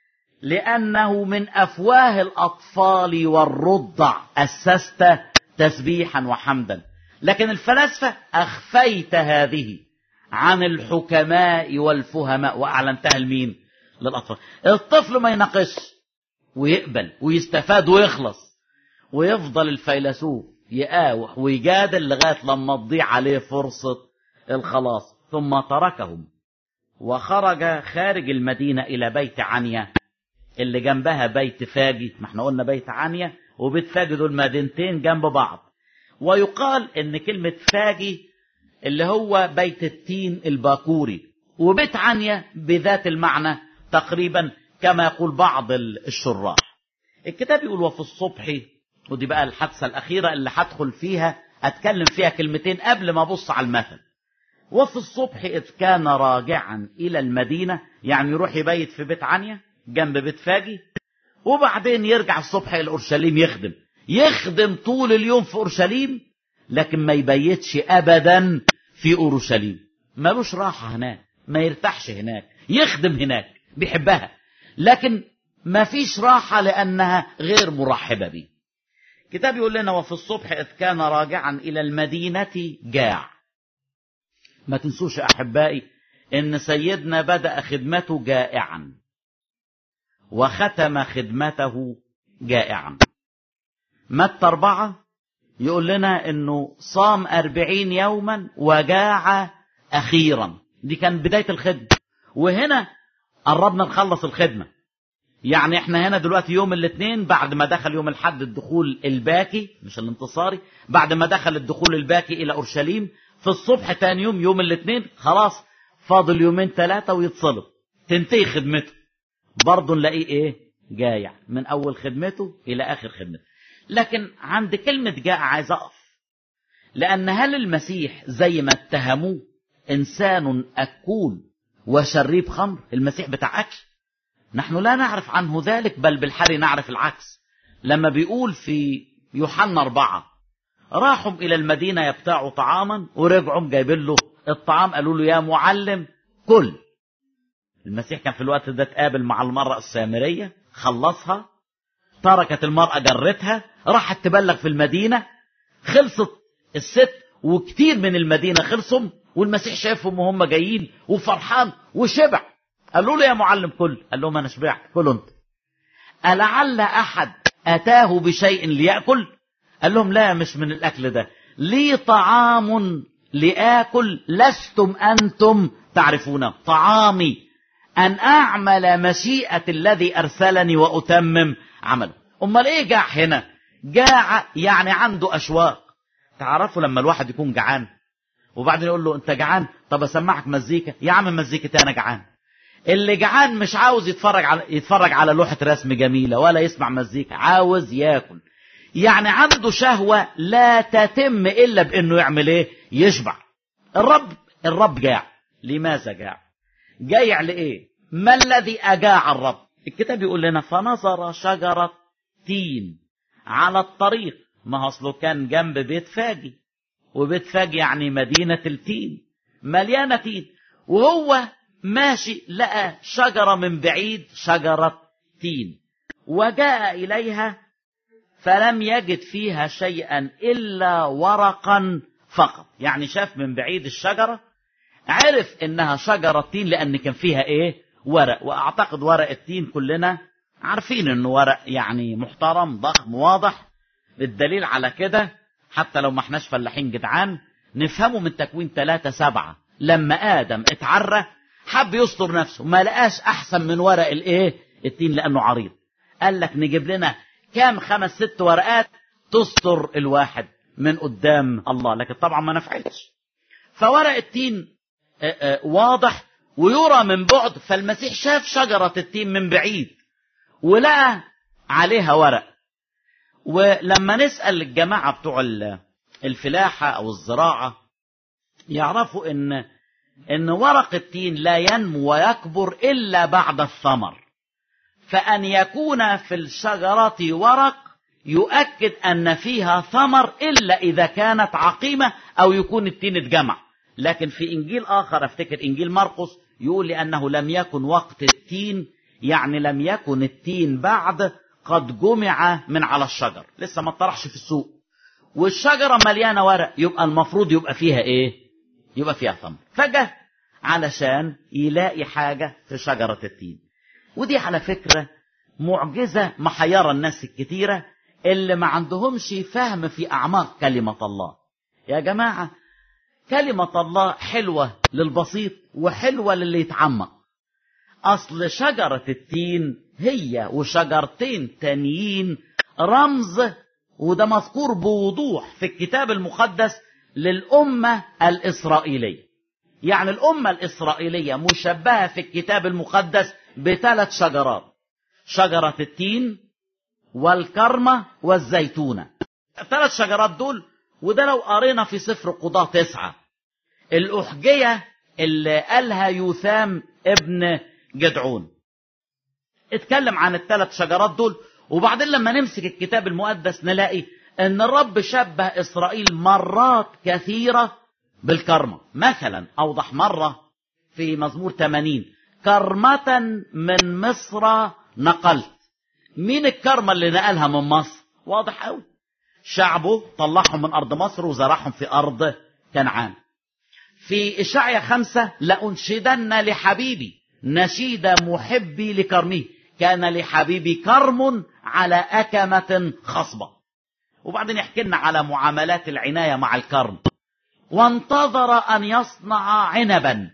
لأنه من أفواه الأطفال والرضع أسست تسبيحا وحمدا لكن الفلاسفة أخفيت هذه عن الحكماء والفهماء وأعلنتها لمين للأطفال الطفل ما يناقش ويقبل ويستفاد ويخلص ويفضل الفيلسوف يقاوح ويجادل لغاية لما تضيع عليه فرصة الخلاص ثم تركهم وخرج خارج المدينة إلى بيت عنيا اللي جنبها بيت فاجي ما احنا قلنا بيت عنيا وبيت فاجي دول مدينتين جنب بعض ويقال ان كلمة فاجي اللي هو بيت التين الباكوري وبيت عنيا بذات المعنى تقريبا كما يقول بعض الشراح الكتاب يقول وفي الصبح ودي بقى الحادثة الأخيرة اللي هدخل فيها أتكلم فيها كلمتين قبل ما أبص على المثل وفي الصبح إذ كان راجعا إلى المدينة يعني يروح يبيت في بيت عنيا جنب بيت فاجي وبعدين يرجع الصبح إلى أورشليم يخدم يخدم طول اليوم في أورشليم لكن ما يبيتش أبدا في أورشليم ملوش راحة هناك ما يرتاحش هناك يخدم هناك بيحبها لكن ما فيش راحة لأنها غير مرحبة به كتاب يقول لنا وفي الصبح إذ كان راجعا إلى المدينة جاع ما تنسوش أحبائي إن سيدنا بدأ خدمته جائعا وختم خدمته جائعا متى أربعة يقول لنا إنه صام أربعين يوما وجاع أخيرا دي كان بداية الخدمة وهنا قربنا نخلص الخدمة يعني احنا هنا دلوقتي يوم الاثنين بعد ما دخل يوم الحد الدخول الباكي مش الانتصاري بعد ما دخل الدخول الباكي الى اورشليم في الصبح تاني يوم يوم الاثنين خلاص فاضل يومين ثلاثة ويتصلب تنتهي خدمته برضه نلاقيه ايه جايع من اول خدمته الى اخر خدمته لكن عند كلمة جاع عايز اقف لان هل المسيح زي ما اتهموه انسان اكول وشريب خمر المسيح بتاع اكل نحن لا نعرف عنه ذلك بل بالحري نعرف العكس لما بيقول في يوحنا أربعة راحوا إلى المدينة يبتاعوا طعاما ورجعوا جايبين له الطعام قالوا له يا معلم كل المسيح كان في الوقت ده اتقابل مع المرأة السامرية خلصها تركت المرأة جرتها راحت تبلغ في المدينة خلصت الست وكتير من المدينة خلصهم والمسيح شافهم وهم جايين وفرحان وشبع قالوا له يا معلم كل قال لهم انا شبعت كلوا انت ألعل أحد أتاه بشيء ليأكل قال لهم لا مش من الأكل ده لي طعام لآكل لستم أنتم تعرفونه طعامي أن أعمل مشيئة الذي أرسلني وأتمم عمله أمال إيه جاع هنا جاع يعني عنده أشواق تعرفوا لما الواحد يكون جعان وبعدين يقول له أنت جعان طب أسمعك مزيكا يا عم مزيكتي أنا جعان اللي جعان مش عاوز يتفرج على يتفرج على لوحة رسم جميلة ولا يسمع مزيكا عاوز ياكل يعني عنده شهوة لا تتم إلا بأنه يعمل إيه يشبع الرب الرب جاع لماذا جاع جايع لإيه ما الذي أجاع الرب الكتاب يقول لنا فنظر شجرة تين على الطريق ما أصله كان جنب بيت فاجي وبيت فاجي يعني مدينة التين مليانة تين وهو ماشي لقى شجرة من بعيد شجرة تين وجاء إليها فلم يجد فيها شيئا إلا ورقا فقط يعني شاف من بعيد الشجرة عرف إنها شجرة تين لأن كان فيها إيه ورق وأعتقد ورق التين كلنا عارفين إنه ورق يعني محترم ضخم واضح الدليل على كده حتى لو ما احناش فلاحين جدعان نفهمه من تكوين ثلاثة سبعة لما آدم اتعرى حب يستر نفسه ما لقاش احسن من ورق الايه التين لانه عريض قال لك نجيب لنا كام خمس ست ورقات تستر الواحد من قدام الله لكن طبعا ما نفعتش فورق التين آآ آآ واضح ويرى من بعد فالمسيح شاف شجرة التين من بعيد ولقى عليها ورق ولما نسأل الجماعة بتوع الفلاحة أو الزراعة يعرفوا إن ان ورق التين لا ينمو ويكبر الا بعد الثمر فان يكون في الشجره ورق يؤكد ان فيها ثمر الا اذا كانت عقيمه او يكون التين اتجمع لكن في انجيل اخر افتكر انجيل مرقس يقول لانه لم يكن وقت التين يعني لم يكن التين بعد قد جمع من على الشجر لسه ما طرحش في السوق والشجره مليانه ورق يبقى المفروض يبقى فيها ايه يبقى فيها ثمر فجأة علشان يلاقي حاجة في شجرة التين ودي على فكرة معجزة محيرة الناس الكتيرة اللي ما عندهمش فهم في أعماق كلمة الله يا جماعة كلمة الله حلوة للبسيط وحلوة للي يتعمق أصل شجرة التين هي وشجرتين تانيين رمز وده مذكور بوضوح في الكتاب المقدس للأمة الإسرائيلية يعني الأمة الإسرائيلية مشبهة في الكتاب المقدس بثلاث شجرات شجرة التين والكرمة والزيتونة الثلاث شجرات دول وده لو قرينا في سفر قضاة تسعة الأحجية اللي قالها يوثام ابن جدعون اتكلم عن الثلاث شجرات دول وبعدين لما نمسك الكتاب المقدس نلاقي ان الرب شبه اسرائيل مرات كثيرة بالكرمة مثلا اوضح مرة في مزمور 80 كرمة من مصر نقلت مين الكرمة اللي نقلها من مصر واضح قوي شعبه طلعهم من ارض مصر وزرعهم في ارض كنعان في اشعيا خمسة لأنشدن لحبيبي نشيد محبي لكرمه كان لحبيبي كرم على أكمة خصبة وبعدين يحكي لنا على معاملات العناية مع الكرم وانتظر أن يصنع عنبا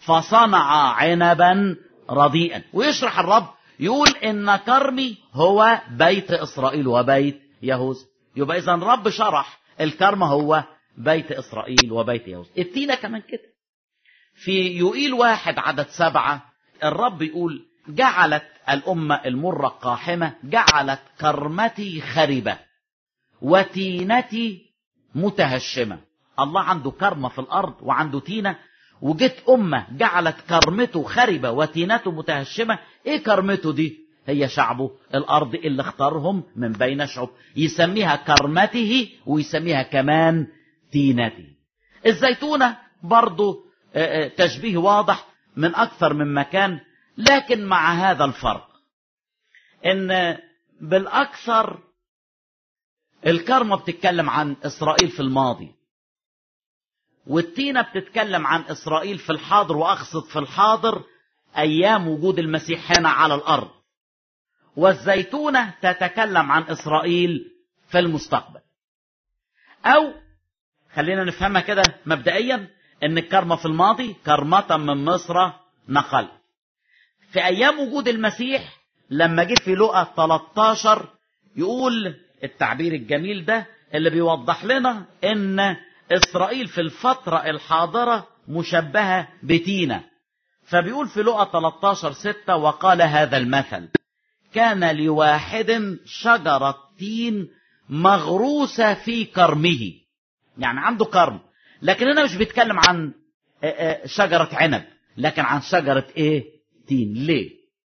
فصنع عنبا رديئا ويشرح الرب يقول إن كرمي هو بيت إسرائيل وبيت يهوذا يبقى إذا الرب شرح الكرم هو بيت إسرائيل وبيت يهوذا التينة كمان كده في يوئيل واحد عدد سبعة الرب يقول جعلت الأمة المرة قاحمة جعلت كرمتي خربة وتينتي متهشمة الله عنده كرمة في الأرض وعنده تينة وجت أمة جعلت كرمته خربة وتينته متهشمة إيه كرمته دي هي شعبه الأرض اللي اختارهم من بين شعوب يسميها كرمته ويسميها كمان تينته الزيتونة برضو تشبيه واضح من أكثر من مكان لكن مع هذا الفرق ان بالاكثر الكرمة بتتكلم عن اسرائيل في الماضي والتينة بتتكلم عن إسرائيل في الحاضر وأقصد في الحاضر أيام وجود المسيح هنا على الأرض والزيتونة تتكلم عن إسرائيل في المستقبل أو خلينا نفهمها كده مبدئيا ان الكرمة في الماضي كرمة من مصر نقل في ايام وجود المسيح لما جه في لقا 13 يقول التعبير الجميل ده اللي بيوضح لنا ان اسرائيل في الفترة الحاضرة مشبهة بتينة فبيقول في لقا 13 6 وقال هذا المثل كان لواحد شجرة تين مغروسة في كرمه يعني عنده كرم لكن هنا مش بيتكلم عن شجرة عنب لكن عن شجرة ايه تين ليه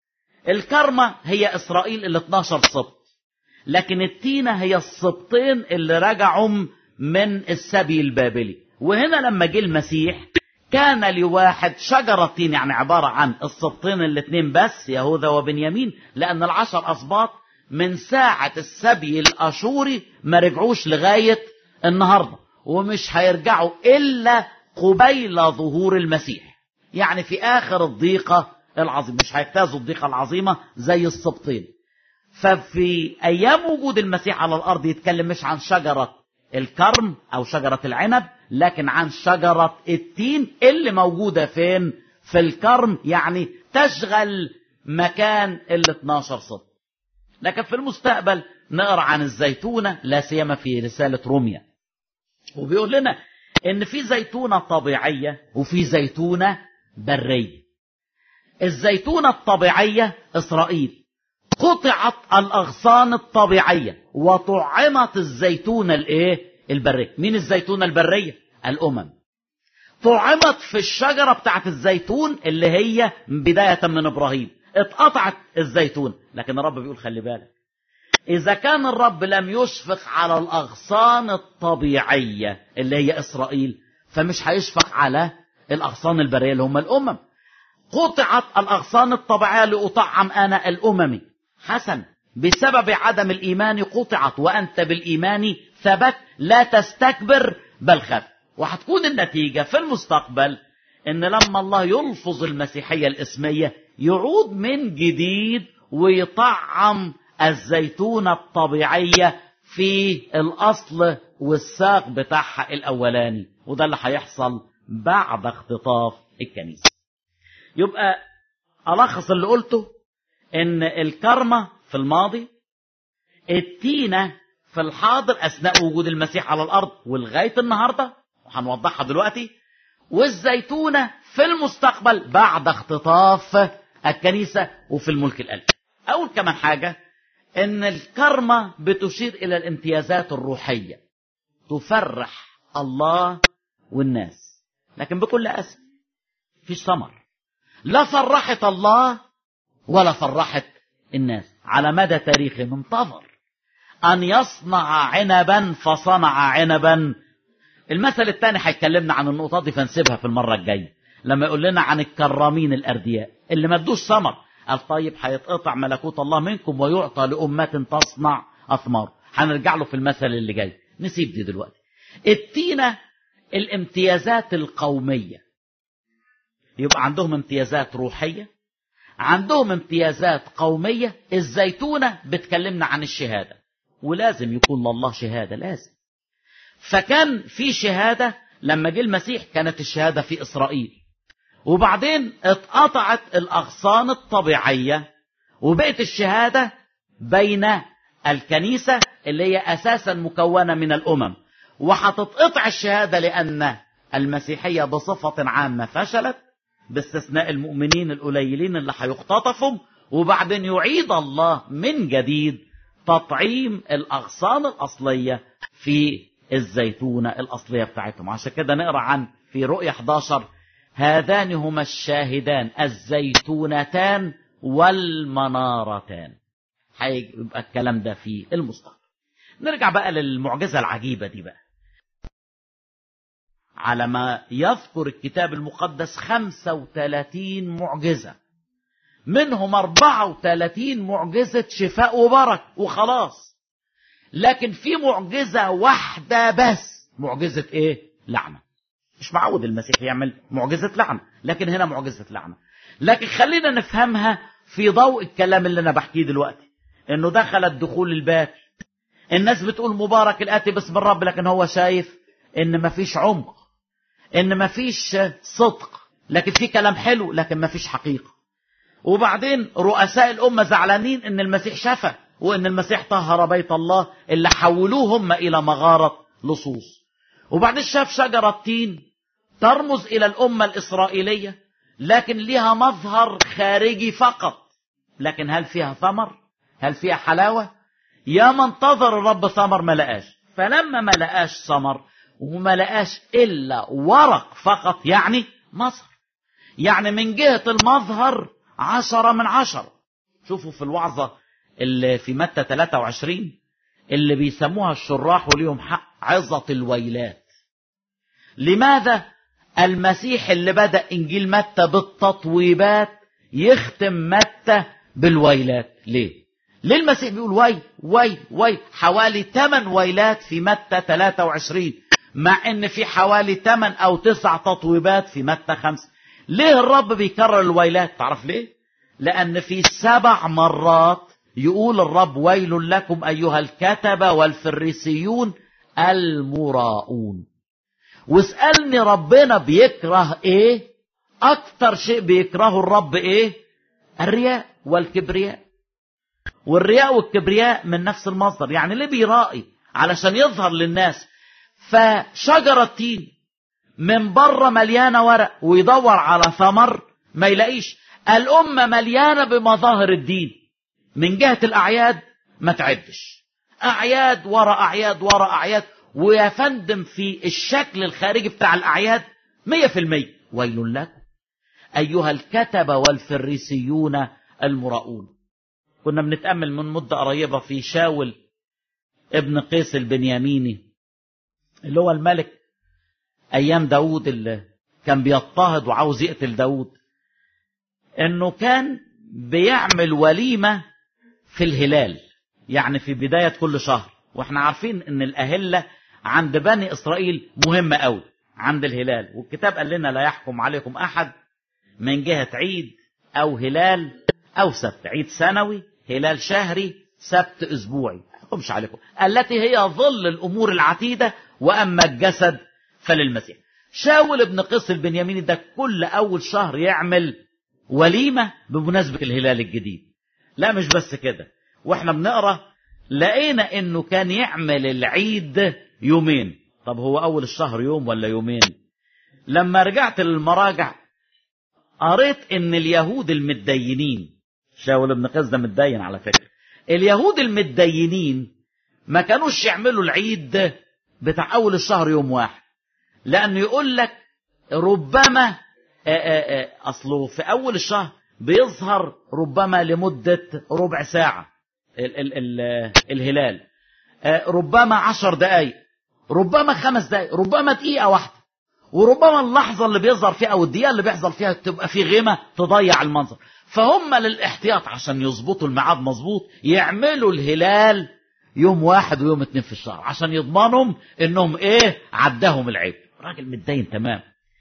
الكرمة هي اسرائيل ال 12 سبط لكن التينة هي السبطين اللي رجعوا من السبي البابلي وهنا لما جه المسيح كان لواحد شجرة تين يعني عبارة عن السبطين الاثنين بس يهوذا وبنيامين لأن العشر أسباط من ساعة السبي الأشوري ما رجعوش لغاية النهاردة ومش هيرجعوا إلا قبيل ظهور المسيح يعني في آخر الضيقة العظيمة مش هيجتازوا الضيقة العظيمة زي السبطين ففي أيام وجود المسيح على الأرض يتكلم مش عن شجرة الكرم أو شجرة العنب لكن عن شجرة التين اللي موجودة فين في الكرم يعني تشغل مكان ال 12 سبط لكن في المستقبل نقرا عن الزيتونة لا سيما في رسالة روميا وبيقول لنا ان في زيتونة طبيعية وفي زيتونة برية الزيتونة الطبيعية اسرائيل قطعت الاغصان الطبيعية وطعمت الزيتونة الايه البرية مين الزيتونة البرية الامم طعمت في الشجرة بتاعت الزيتون اللي هي بداية من ابراهيم اتقطعت الزيتون لكن الرب بيقول خلي بالك إذا كان الرب لم يشفق على الأغصان الطبيعية اللي هي إسرائيل فمش هيشفق على الأغصان البرية اللي هم الأمم قطعت الأغصان الطبيعية لأطعم أنا الأممي حسن بسبب عدم الإيمان قطعت وأنت بالإيمان ثبت لا تستكبر بل خف وهتكون النتيجة في المستقبل إن لما الله يلفظ المسيحية الإسمية يعود من جديد ويطعم الزيتونة الطبيعية في الأصل والساق بتاعها الأولاني وده اللي هيحصل بعد اختطاف الكنيسة يبقى ألخص اللي قلته إن الكرمة في الماضي التينة في الحاضر أثناء وجود المسيح على الأرض ولغاية النهاردة وهنوضحها دلوقتي والزيتونة في المستقبل بعد اختطاف الكنيسة وفي الملك الألفي أول كمان حاجة ان الكرمة بتشير الى الامتيازات الروحية تفرح الله والناس لكن بكل اسف فيش ثمر لا فرحت الله ولا فرحت الناس على مدى تاريخهم انتظر ان يصنع عنبا فصنع عنبا المثل الثاني هيكلمنا عن النقطة دي فنسيبها في المرة الجاية لما يقول لنا عن الكرامين الاردياء اللي ما ادوش ثمر قال طيب هيتقطع ملكوت الله منكم ويعطى لأمة تصنع أثمار هنرجع له في المثل اللي جاي نسيب دي دلوقتي التينة الامتيازات القومية يبقى عندهم امتيازات روحية عندهم امتيازات قومية الزيتونة بتكلمنا عن الشهادة ولازم يكون لله شهادة لازم فكان في شهادة لما جه المسيح كانت الشهادة في إسرائيل وبعدين اتقطعت الأغصان الطبيعية وبقت الشهادة بين الكنيسة اللي هي أساسا مكونة من الأمم وهتتقطع الشهادة لأن المسيحية بصفة عامة فشلت باستثناء المؤمنين القليلين اللي هيختطفوا وبعدين يعيد الله من جديد تطعيم الأغصان الأصلية في الزيتونة الأصلية بتاعتهم عشان كده نقرأ عن في رؤية 11 هذان هما الشاهدان الزيتونتان والمنارتان هيبقى الكلام ده في المستقبل نرجع بقى للمعجزة العجيبة دي بقى على ما يذكر الكتاب المقدس 35 معجزة منهم 34 معجزة شفاء وبرك وخلاص لكن في معجزة واحدة بس معجزة ايه لعنة مش معود المسيح يعمل معجزة لعنة لكن هنا معجزة لعنة لكن خلينا نفهمها في ضوء الكلام اللي انا بحكيه دلوقتي انه دخل الدخول الباكي الناس بتقول مبارك الاتي باسم الرب لكن هو شايف ان مفيش عمق ان مفيش صدق لكن في كلام حلو لكن مفيش حقيقة وبعدين رؤساء الأمة زعلانين ان المسيح شفى وان المسيح طهر بيت الله اللي حولوه هم الى مغارة لصوص وبعدين شاف شجرة تين ترمز الى الأمة الإسرائيلية لكن لها مظهر خارجي فقط لكن هل فيها ثمر هل فيها حلاوة يا من انتظر الرب ثمر ما لقاش فلما ما لقاش ثمر وما لقاش إلا ورق فقط يعني مظهر يعني من جهة المظهر عشرة من عشرة شوفوا في الوعظة اللي في متى 23 اللي بيسموها الشراح وليهم حق عظة الويلات لماذا المسيح اللي بدأ إنجيل متى بالتطويبات يختم متى بالويلات ليه ليه المسيح بيقول وي وي وي حوالي 8 ويلات في متى 23 مع ان في حوالي 8 او 9 تطويبات في متى 5 ليه الرب بيكرر الويلات تعرف ليه لان في سبع مرات يقول الرب ويل لكم ايها الكتبه والفريسيون المراؤون واسالني ربنا بيكره ايه اكتر شيء بيكرهه الرب ايه الرياء والكبرياء والرياء والكبرياء من نفس المصدر يعني ليه بيرائي علشان يظهر للناس فشجرة تين من بره مليانة ورق ويدور على ثمر ما يلاقيش الأمة مليانة بمظاهر الدين من جهة الأعياد ما تعدش أعياد ورا أعياد ورا أعياد ويا فندم في الشكل الخارجي بتاع الأعياد مية في المية ويل لكم أيها الكتبة والفريسيون المراؤون كنا بنتأمل من مدة قريبة في شاول ابن قيس البنياميني اللي هو الملك أيام داود اللي كان بيضطهد وعاوز يقتل داود انه كان بيعمل وليمة في الهلال يعني في بداية كل شهر واحنا عارفين ان الأهلة عند بني إسرائيل مهمة قوي عند الهلال والكتاب قال لنا لا يحكم عليكم أحد من جهة عيد أو هلال أو سبت عيد سنوي هلال شهري سبت أسبوعي يحكمش عليكم التي هي ظل الأمور العتيدة وأما الجسد فللمسيح شاول ابن قيس البنياميني ده كل أول شهر يعمل وليمة بمناسبة الهلال الجديد لا مش بس كده واحنا بنقرا لقينا انه كان يعمل العيد يومين طب هو اول الشهر يوم ولا يومين لما رجعت للمراجع قريت ان اليهود المتدينين شاول ابن قيس ده متدين على فكره اليهود المتدينين ما كانوش يعملوا العيد بتاع اول الشهر يوم واحد لانه يقول لك ربما آآ آآ اصله في اول الشهر بيظهر ربما لمدة ربع ساعة ال ال ال الهلال ربما عشر دقايق ربما خمس دقايق ربما دقيقة واحدة وربما اللحظة اللي بيظهر فيها أو الدقيقة اللي بيحصل فيها تبقى في غيمة تضيع المنظر فهم للاحتياط عشان يظبطوا الميعاد مظبوط يعملوا الهلال يوم واحد ويوم اتنين في الشهر عشان يضمنهم انهم ايه عداهم العيب راجل متدين تمام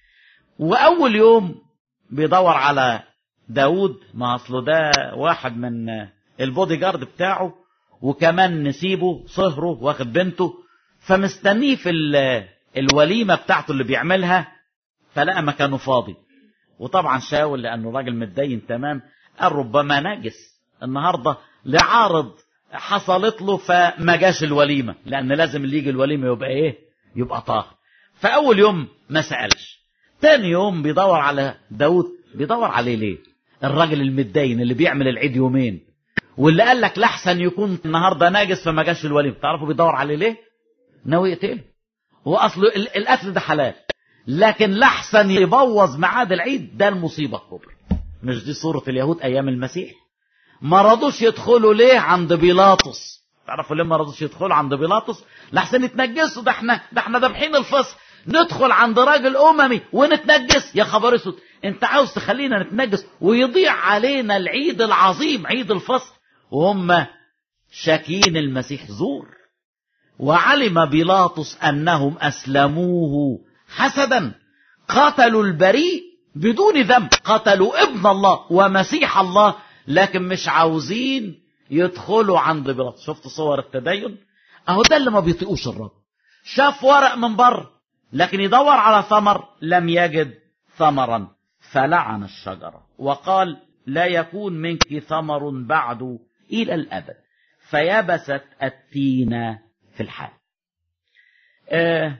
واول يوم بيدور على داود ما اصله ده واحد من البودي جارد بتاعه وكمان نسيبه صهره واخد بنته فمستنيه في الوليمه بتاعته اللي بيعملها فلقى مكانه فاضي وطبعا شاول لانه راجل متدين تمام قال ربما نجس النهارده لعارض حصلت له فما جاش الوليمه لان لازم اللي يجي الوليمه يبقى ايه يبقى طاهر فاول يوم ما سالش تاني يوم بيدور على داود بيدور عليه ليه الراجل المتدين اللي بيعمل العيد يومين واللي قال لك لحسن يكون النهارده ناجس فما جاش الوليمه تعرفوا بيدور عليه ليه ناوي يقتله هو اصله القتل ده حلال لكن لحسن يبوظ ميعاد العيد ده المصيبه الكبرى مش دي صوره اليهود ايام المسيح ما رضوش يدخلوا ليه عند بيلاطس تعرفوا ليه ما رضوش يدخلوا عند بيلاطس لحسن يتنجسوا ده احنا ده احنا ذابحين الفصل ندخل عند راجل اممي ونتنجس يا خبر اسود انت عاوز تخلينا نتنجس ويضيع علينا العيد العظيم عيد الفصل وهم شاكين المسيح زور وعلم بيلاطس انهم اسلموه حسدا قتلوا البريء بدون ذنب قتلوا ابن الله ومسيح الله لكن مش عاوزين يدخلوا عند بيلاطس شفت صور التدين اهو ده اللي ما بيطيقوش الرب شاف ورق من بره لكن يدور على ثمر لم يجد ثمرا فلعن الشجرة وقال لا يكون منك ثمر بعد إلى الأبد فيبست التينة في الحال أه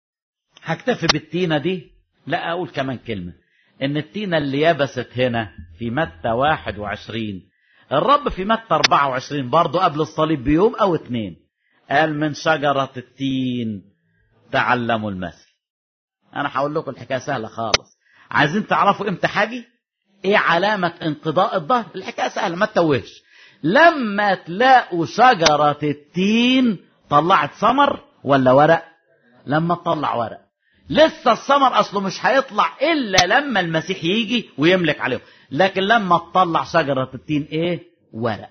هكتفي بالتينة دي لا أقول كمان كلمة إن التينة اللي يبست هنا في متى 21 الرب في متى 24 برضه قبل الصليب بيوم أو اتنين قال من شجرة التين تعلموا المثل أنا هقول لكم الحكاية سهلة خالص عايزين تعرفوا امتى حاجي ايه علامة انقضاء الظهر الحكاية سهلة ما تتوهش لما تلاقوا شجرة التين طلعت ثمر ولا ورق لما تطلع ورق لسه الثمر اصله مش هيطلع الا لما المسيح يجي ويملك عليهم لكن لما تطلع شجرة التين ايه ورق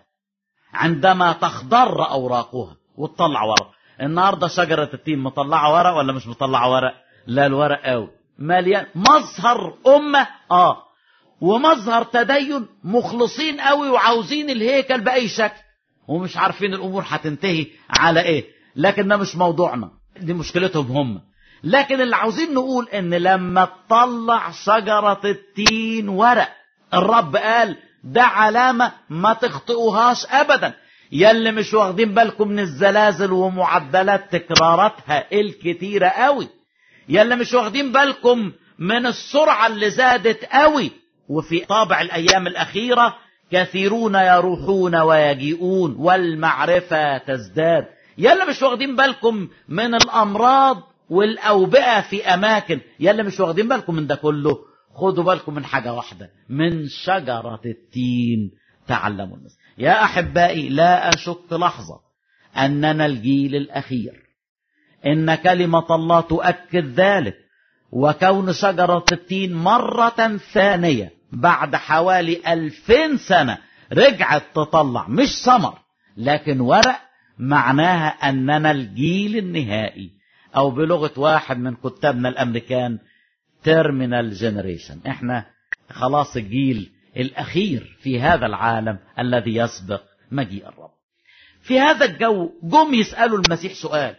عندما تخضر اوراقها وتطلع ورق النهارده شجرة التين مطلعة ورق ولا مش مطلعة ورق لا الورق قوي مليان مظهر أمة آه ومظهر تدين مخلصين قوي وعاوزين الهيكل بأي شكل ومش عارفين الأمور هتنتهي على إيه لكن ده مش موضوعنا دي مشكلتهم هم لكن اللي عاوزين نقول إن لما تطلع شجرة التين ورق الرب قال ده علامة ما تخطئوهاش أبدا يلي مش واخدين بالكم من الزلازل ومعدلات تكراراتها الكتيرة قوي يلي مش واخدين بالكم من السرعة اللي زادت قوي وفي طابع الأيام الأخيرة كثيرون يروحون ويجيئون والمعرفة تزداد يلي مش واخدين بالكم من الأمراض والأوبئة في أماكن يلي مش واخدين بالكم من ده كله خدوا بالكم من حاجة واحدة من شجرة التين تعلموا المثل يا أحبائي لا أشك لحظة أننا الجيل الأخير إن كلمة الله تؤكد ذلك وكون شجرة التين مرة ثانية بعد حوالي ألفين سنة رجعت تطلع مش ثمر لكن ورق معناها أننا الجيل النهائي أو بلغة واحد من كتابنا الأمريكان terminal generation احنا خلاص الجيل الأخير في هذا العالم الذي يسبق مجيء الرب في هذا الجو جم يسألوا المسيح سؤال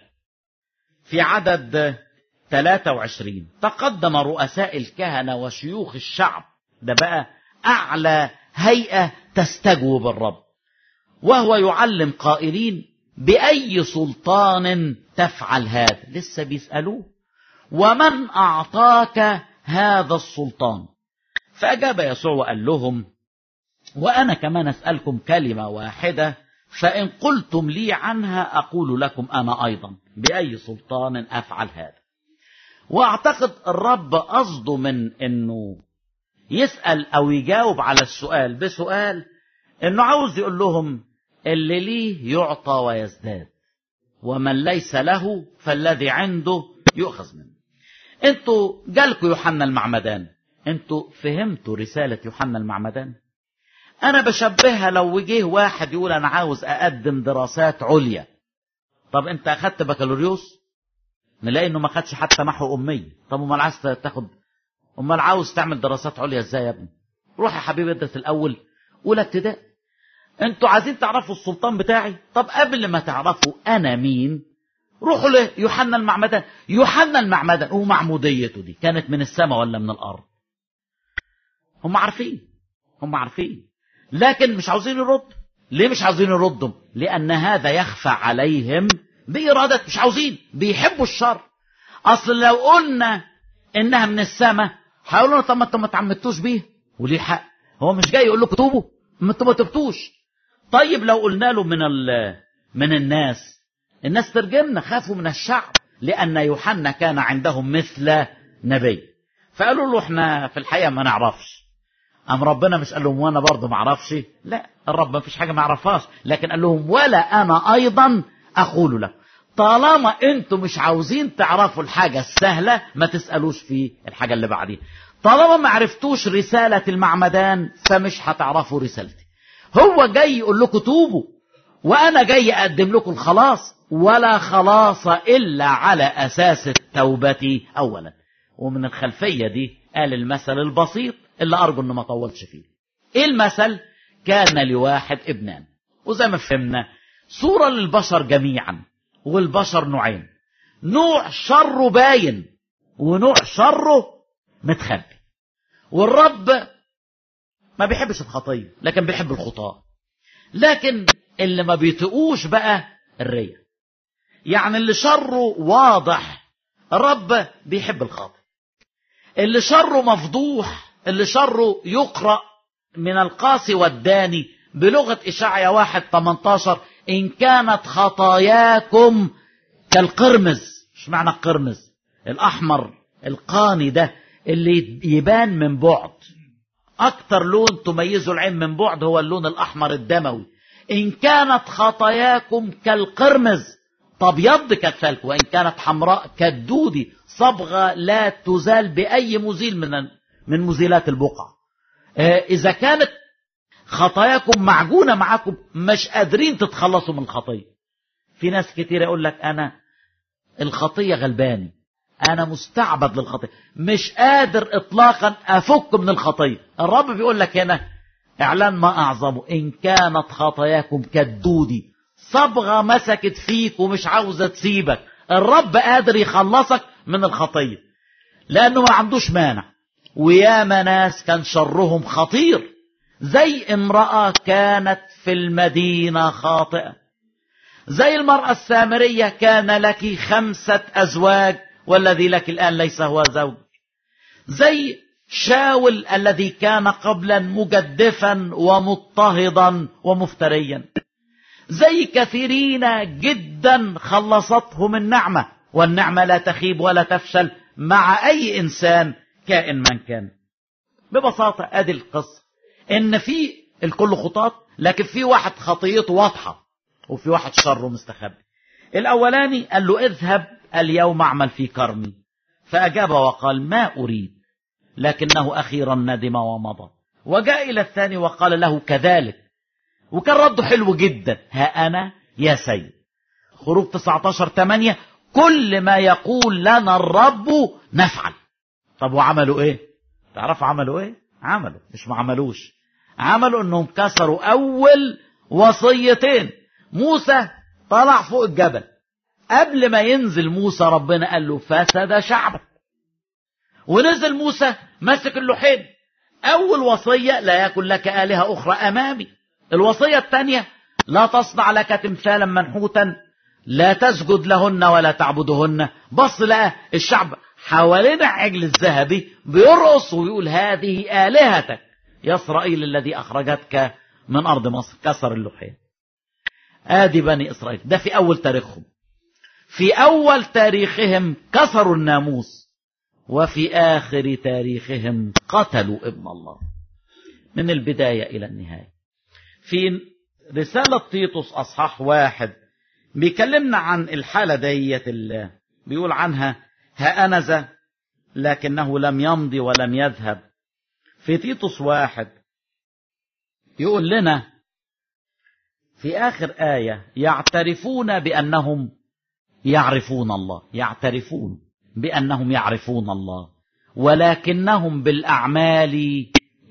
في عدد 23 تقدم رؤساء الكهنة وشيوخ الشعب ده بقى أعلى هيئة تستجوب الرب وهو يعلم قائلين بأي سلطان تفعل هذا لسه بيسألوه ومن أعطاك هذا السلطان فأجاب يسوع وقال لهم وأنا كمان أسألكم كلمة واحدة فإن قلتم لي عنها أقول لكم أنا أيضا بأي سلطان أفعل هذا وأعتقد الرب قصده من أنه يسأل أو يجاوب على السؤال بسؤال أنه عاوز يقول لهم اللي ليه يعطى ويزداد ومن ليس له فالذي عنده يؤخذ منه انتوا جالكوا يوحنا المعمدان انتوا فهمتوا رسالة يوحنا المعمدان انا بشبهها لو جه واحد يقول انا عاوز اقدم دراسات عليا طب انت اخدت بكالوريوس نلاقي انه ما خدش حتى محو امية طب امال عايز تاخد امال عاوز تعمل دراسات عليا ازاي يا ابني روح يا حبيبي ادرس الاول اولى ابتدائي انتوا عايزين تعرفوا السلطان بتاعي طب قبل ما تعرفوا انا مين روحوا ليوحنا المعمدان يوحنا المعمدان ومعموديته دي كانت من السماء ولا من الارض هم عارفين هم عارفين لكن مش عاوزين يرد ليه مش عاوزين يردوا لان هذا يخفى عليهم بإرادة مش عاوزين بيحبوا الشر اصل لو قلنا انها من السماء هيقولوا طب ما انتوا ما تعمدتوش بيه وليه حق هو مش جاي يقول لكم توبوا ما انتوا ما تبتوش طيب لو قلنا له من من الناس الناس ترجمنا خافوا من الشعب لأن يوحنا كان عندهم مثل نبي فقالوا له احنا في الحقيقة ما نعرفش أم ربنا مش قال لهم وانا برضه ما اعرفش لا الرب ما فيش حاجة ما يعرفهاش لكن قال لهم ولا أنا أيضا أقول لكم طالما انتم مش عاوزين تعرفوا الحاجة السهلة ما تسألوش في الحاجة اللي بعديها طالما ما عرفتوش رسالة المعمدان فمش هتعرفوا رسالتي هو جاي يقول لكم توبوا وأنا جاي أقدم لكم الخلاص ولا خلاص إلا على أساس التوبة أولا ومن الخلفية دي قال المثل البسيط اللي أرجو إنه ما طولش فيه إيه المثل كان لواحد ابنان وزي ما فهمنا صورة للبشر جميعا والبشر نوعين نوع شره باين ونوع شره متخبي والرب ما بيحبش الخطية لكن بيحب الخطاة لكن اللي ما بيتقوش بقى الرية يعني اللي شره واضح الرب بيحب الخاطئ اللي شره مفضوح اللي شره يقرأ من القاسي والداني بلغة إشعيا واحد 18 إن كانت خطاياكم كالقرمز مش معنى القرمز الأحمر القاني ده اللي يبان من بعد أكتر لون تميزه العين من بعد هو اللون الأحمر الدموي إن كانت خطاياكم كالقرمز تبيض كالثلج وإن كانت حمراء كالدودي صبغة لا تزال بأي مزيل من من مزيلات البقع إذا كانت خطاياكم معجونة معاكم مش قادرين تتخلصوا من الخطية في ناس كتير يقول لك أنا الخطية غلباني أنا مستعبد للخطية مش قادر إطلاقا أفك من الخطية الرب بيقول لك هنا إعلان ما أعظمه إن كانت خطاياكم كالدودي صبغة مسكت فيك ومش عاوزة تسيبك الرب قادر يخلصك من الخطية لأنه ما عندوش مانع وياما ناس كان شرهم خطير زي امرأة كانت في المدينة خاطئة زي المرأة السامرية كان لك خمسة أزواج والذي لك الآن ليس هو زوج زي شاول الذي كان قبلا مجدفا ومضطهدا ومفتريا زي كثيرين جدا خلصتهم النعمة والنعمة لا تخيب ولا تفشل مع أي إنسان كائن من كان ببساطة أدي القصة إن في الكل خطاط لكن في واحد خطيته واضحة وفي واحد شره مستخبي الأولاني قال له اذهب اليوم اعمل في كرمي فأجاب وقال ما أريد لكنه أخيرا ندم ومضى وجاء إلى الثاني وقال له كذلك وكان رده حلو جدا ها أنا يا سيد خروج 19 8 كل ما يقول لنا الرب نفعل طب وعملوا ايه تعرفوا عملوا ايه عملوا مش ما عملوش عملوا انهم كسروا اول وصيتين موسى طلع فوق الجبل قبل ما ينزل موسى ربنا قال له فسد شعبك ونزل موسى مسك اللوحين اول وصية لا يكن لك آلهة اخرى امامي الوصية الثانية لا تصنع لك تمثالا منحوتا لا تسجد لهن ولا تعبدهن بص لقى الشعب حوالين العجل الذهبي بيرقص ويقول هذه آلهتك يا إسرائيل الذي أخرجتك من أرض مصر كسر اللوحين آدي بني إسرائيل ده في أول تاريخهم في أول تاريخهم كسروا الناموس وفي آخر تاريخهم قتلوا ابن الله من البداية إلى النهاية في رسالة تيتوس أصحاح واحد بيكلمنا عن الحالة ديت اللي بيقول عنها هأنذا لكنه لم يمضي ولم يذهب في تيتوس واحد يقول لنا في آخر آية يعترفون بأنهم يعرفون الله يعترفون بأنهم يعرفون الله ولكنهم بالأعمال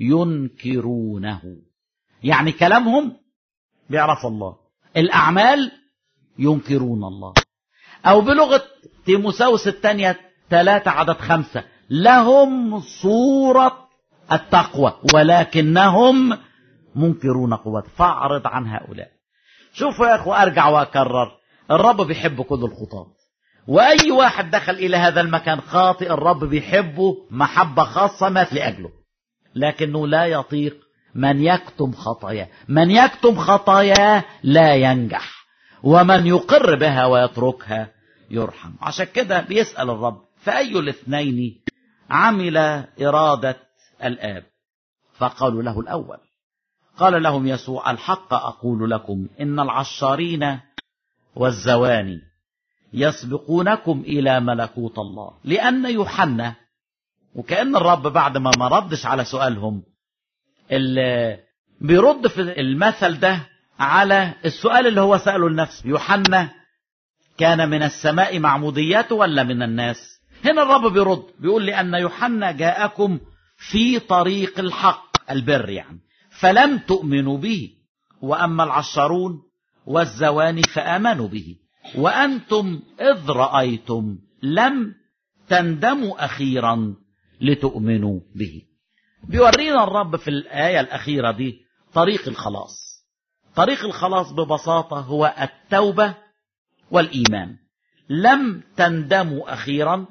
ينكرونه يعني كلامهم بيعرفوا الله الأعمال ينكرون الله أو بلغة تيموساوس الثانية ثلاثة عدد خمسة لهم صورة التقوى ولكنهم منكرون قوة فاعرض عن هؤلاء شوفوا يا أخوة أرجع وأكرر الرب بيحب كل الخطاة وأي واحد دخل إلى هذا المكان خاطئ الرب بيحبه محبة خاصة مات لأجله لكنه لا يطيق من يكتم خطاياه من يكتم خطاياه لا ينجح ومن يقر بها ويتركها يرحم عشان كده بيسأل الرب فأي الاثنين عمل إرادة الآب فقالوا له الأول قال لهم يسوع الحق أقول لكم إن العشارين والزواني يسبقونكم إلى ملكوت الله لأن يوحنا وكأن الرب بعد ما ما ردش على سؤالهم اللي بيرد في المثل ده على السؤال اللي هو سأله لنفسه يوحنا كان من السماء معموديته ولا من الناس هنا الرب بيرد بيقول لأن يوحنا جاءكم في طريق الحق البر يعني فلم تؤمنوا به وأما العشرون والزواني فآمنوا به وأنتم إذ رأيتم لم تندموا أخيرا لتؤمنوا به بيورينا الرب في الآية الأخيرة دي طريق الخلاص طريق الخلاص ببساطة هو التوبة والإيمان لم تندموا أخيرا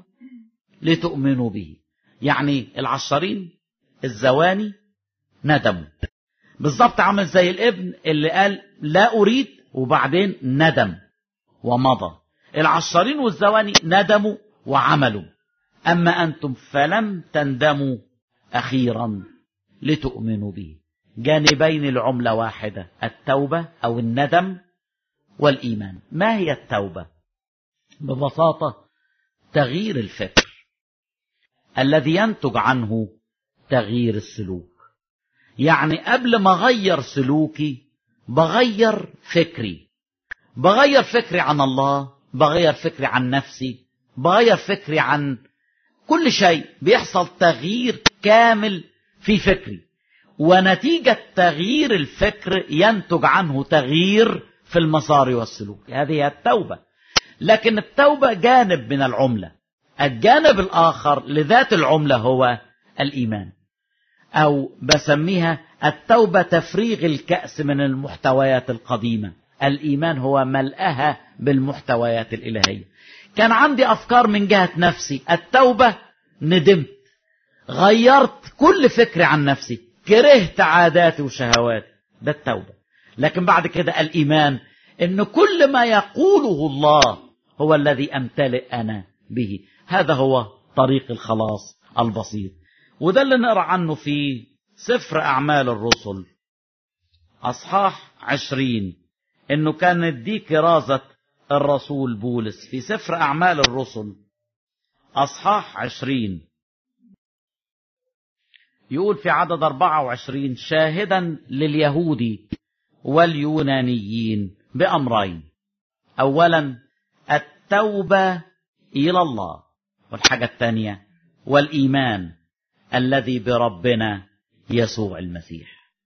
لتؤمنوا به يعني العشرين الزواني ندموا بالظبط عامل زي الابن اللي قال لا أريد وبعدين ندم ومضى العشرين والزواني ندموا وعملوا أما أنتم فلم تندموا أخيرا لتؤمنوا به جانبين العملة واحدة التوبة أو الندم والإيمان ما هي التوبة ببساطة تغيير الفكر الذي ينتج عنه تغيير السلوك يعني قبل ما أغير سلوكي بغير فكري بغير فكري عن الله بغير فكري عن نفسي بغير فكري عن كل شيء بيحصل تغيير كامل في فكري ونتيجة تغيير الفكر ينتج عنه تغيير في المسار والسلوك هذه هي التوبة لكن التوبة جانب من العملة الجانب الآخر لذات العملة هو الإيمان أو بسميها التوبة تفريغ الكأس من المحتويات القديمة الإيمان هو ملأها بالمحتويات الإلهية كان عندي أفكار من جهة نفسي التوبة ندمت غيرت كل فكري عن نفسي كرهت عاداتي وشهواتي ده التوبة لكن بعد كده الإيمان إن كل ما يقوله الله هو الذي أمتلئ أنا به هذا هو طريق الخلاص البسيط وده اللي نقرأ عنه في سفر أعمال الرسل أصحاح عشرين إنه كانت دي كرازة الرسول بولس في سفر أعمال الرسل أصحاح عشرين يقول في عدد 24 شاهدا لليهود واليونانيين بأمرين أولا التوبة إلى الله والحاجة الثانية والإيمان الذي بربنا يسوع المسيح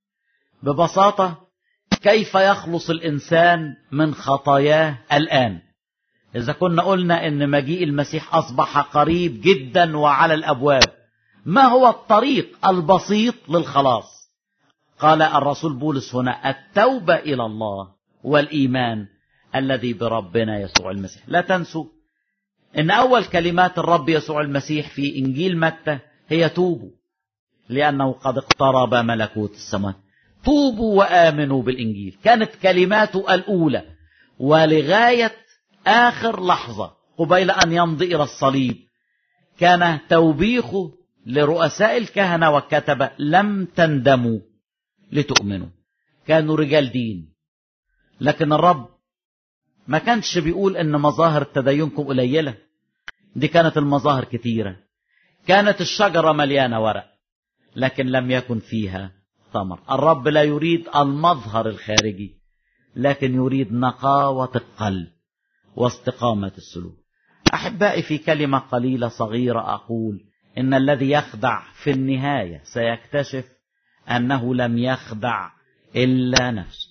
ببساطة كيف يخلص الإنسان من خطاياه الآن إذا كنا قلنا إن مجيء المسيح أصبح قريب جدا وعلى الأبواب ما هو الطريق البسيط للخلاص قال الرسول بولس هنا التوبة إلى الله والإيمان الذي بربنا يسوع المسيح لا تنسوا إن أول كلمات الرب يسوع المسيح في إنجيل متى هي توبوا لأنه قد اقترب ملكوت السماء توبوا وآمنوا بالإنجيل كانت كلماته الأولى ولغاية آخر لحظة قبيل أن يمضي إلى الصليب كان توبيخه لرؤساء الكهنة والكتبة لم تندموا لتؤمنوا كانوا رجال دين لكن الرب ما كانش بيقول ان مظاهر تدينكم قليلة دي كانت المظاهر كتيرة كانت الشجرة مليانة ورق لكن لم يكن فيها ثمر الرب لا يريد المظهر الخارجي لكن يريد نقاوة القلب واستقامة السلوك أحبائي في كلمة قليلة صغيرة أقول إن الذي يخدع في النهاية سيكتشف أنه لم يخدع إلا نفسه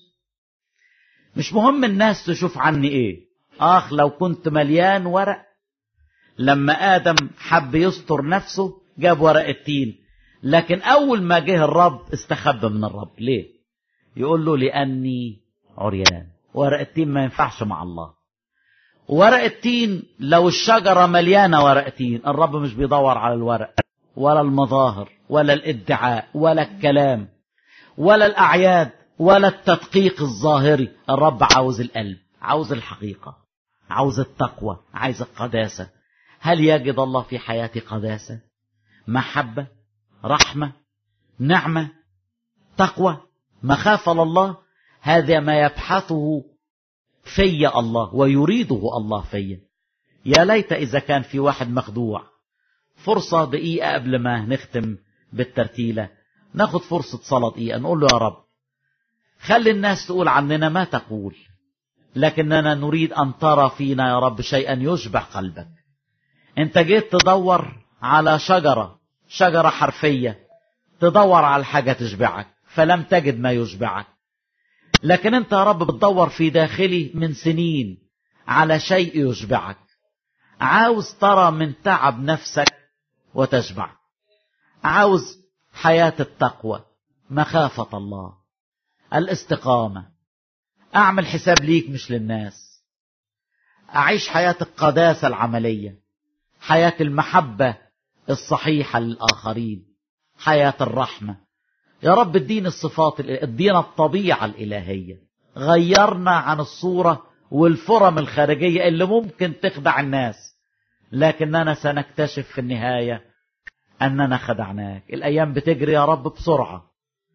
مش مهم الناس تشوف عني إيه آخ لو كنت مليان ورق لما آدم حب يستر نفسه جاب ورق التين لكن أول ما جه الرب استخبى من الرب ليه يقول له لأني عريان ورق التين ما ينفعش مع الله ورق التين لو الشجرة مليانة ورق تين الرب مش بيدور على الورق ولا المظاهر ولا الادعاء ولا الكلام ولا الأعياد ولا التدقيق الظاهري الرب عاوز القلب عاوز الحقيقة عاوز التقوى عايز القداسة هل يجد الله في حياتي قداسة محبة رحمة نعمة تقوى مخافة لله هذا ما يبحثه في الله ويريده الله في يا ليت إذا كان في واحد مخدوع فرصة دقيقة قبل ما نختم بالترتيلة ناخد فرصة صلاة دقيقة نقول له يا رب خلي الناس تقول عننا ما تقول لكننا نريد أن ترى فينا يا رب شيئا يشبع قلبك انت جيت تدور على شجرة شجرة حرفية تدور على حاجة تشبعك فلم تجد ما يشبعك لكن انت يا رب بتدور في داخلي من سنين على شيء يشبعك عاوز ترى من تعب نفسك وتشبع عاوز حياة التقوى مخافة الله الاستقامة أعمل حساب ليك مش للناس أعيش حياة القداسة العملية حياة المحبة الصحيحة للآخرين حياة الرحمة يا رب ادينا الصفات ادينا الطبيعة الإلهية غيرنا عن الصورة والفرم الخارجية اللي ممكن تخدع الناس لكننا سنكتشف في النهاية أننا خدعناك الأيام بتجري يا رب بسرعة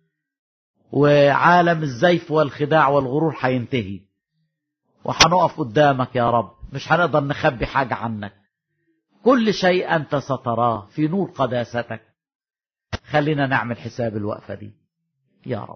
وعالم الزيف والخداع والغرور هينتهي وهنقف قدامك يا رب مش هنقدر نخبي حاجة عنك كل شيء أنت ستراه في نور قداستك خلينا نعمل حساب الوقفة دي يا رب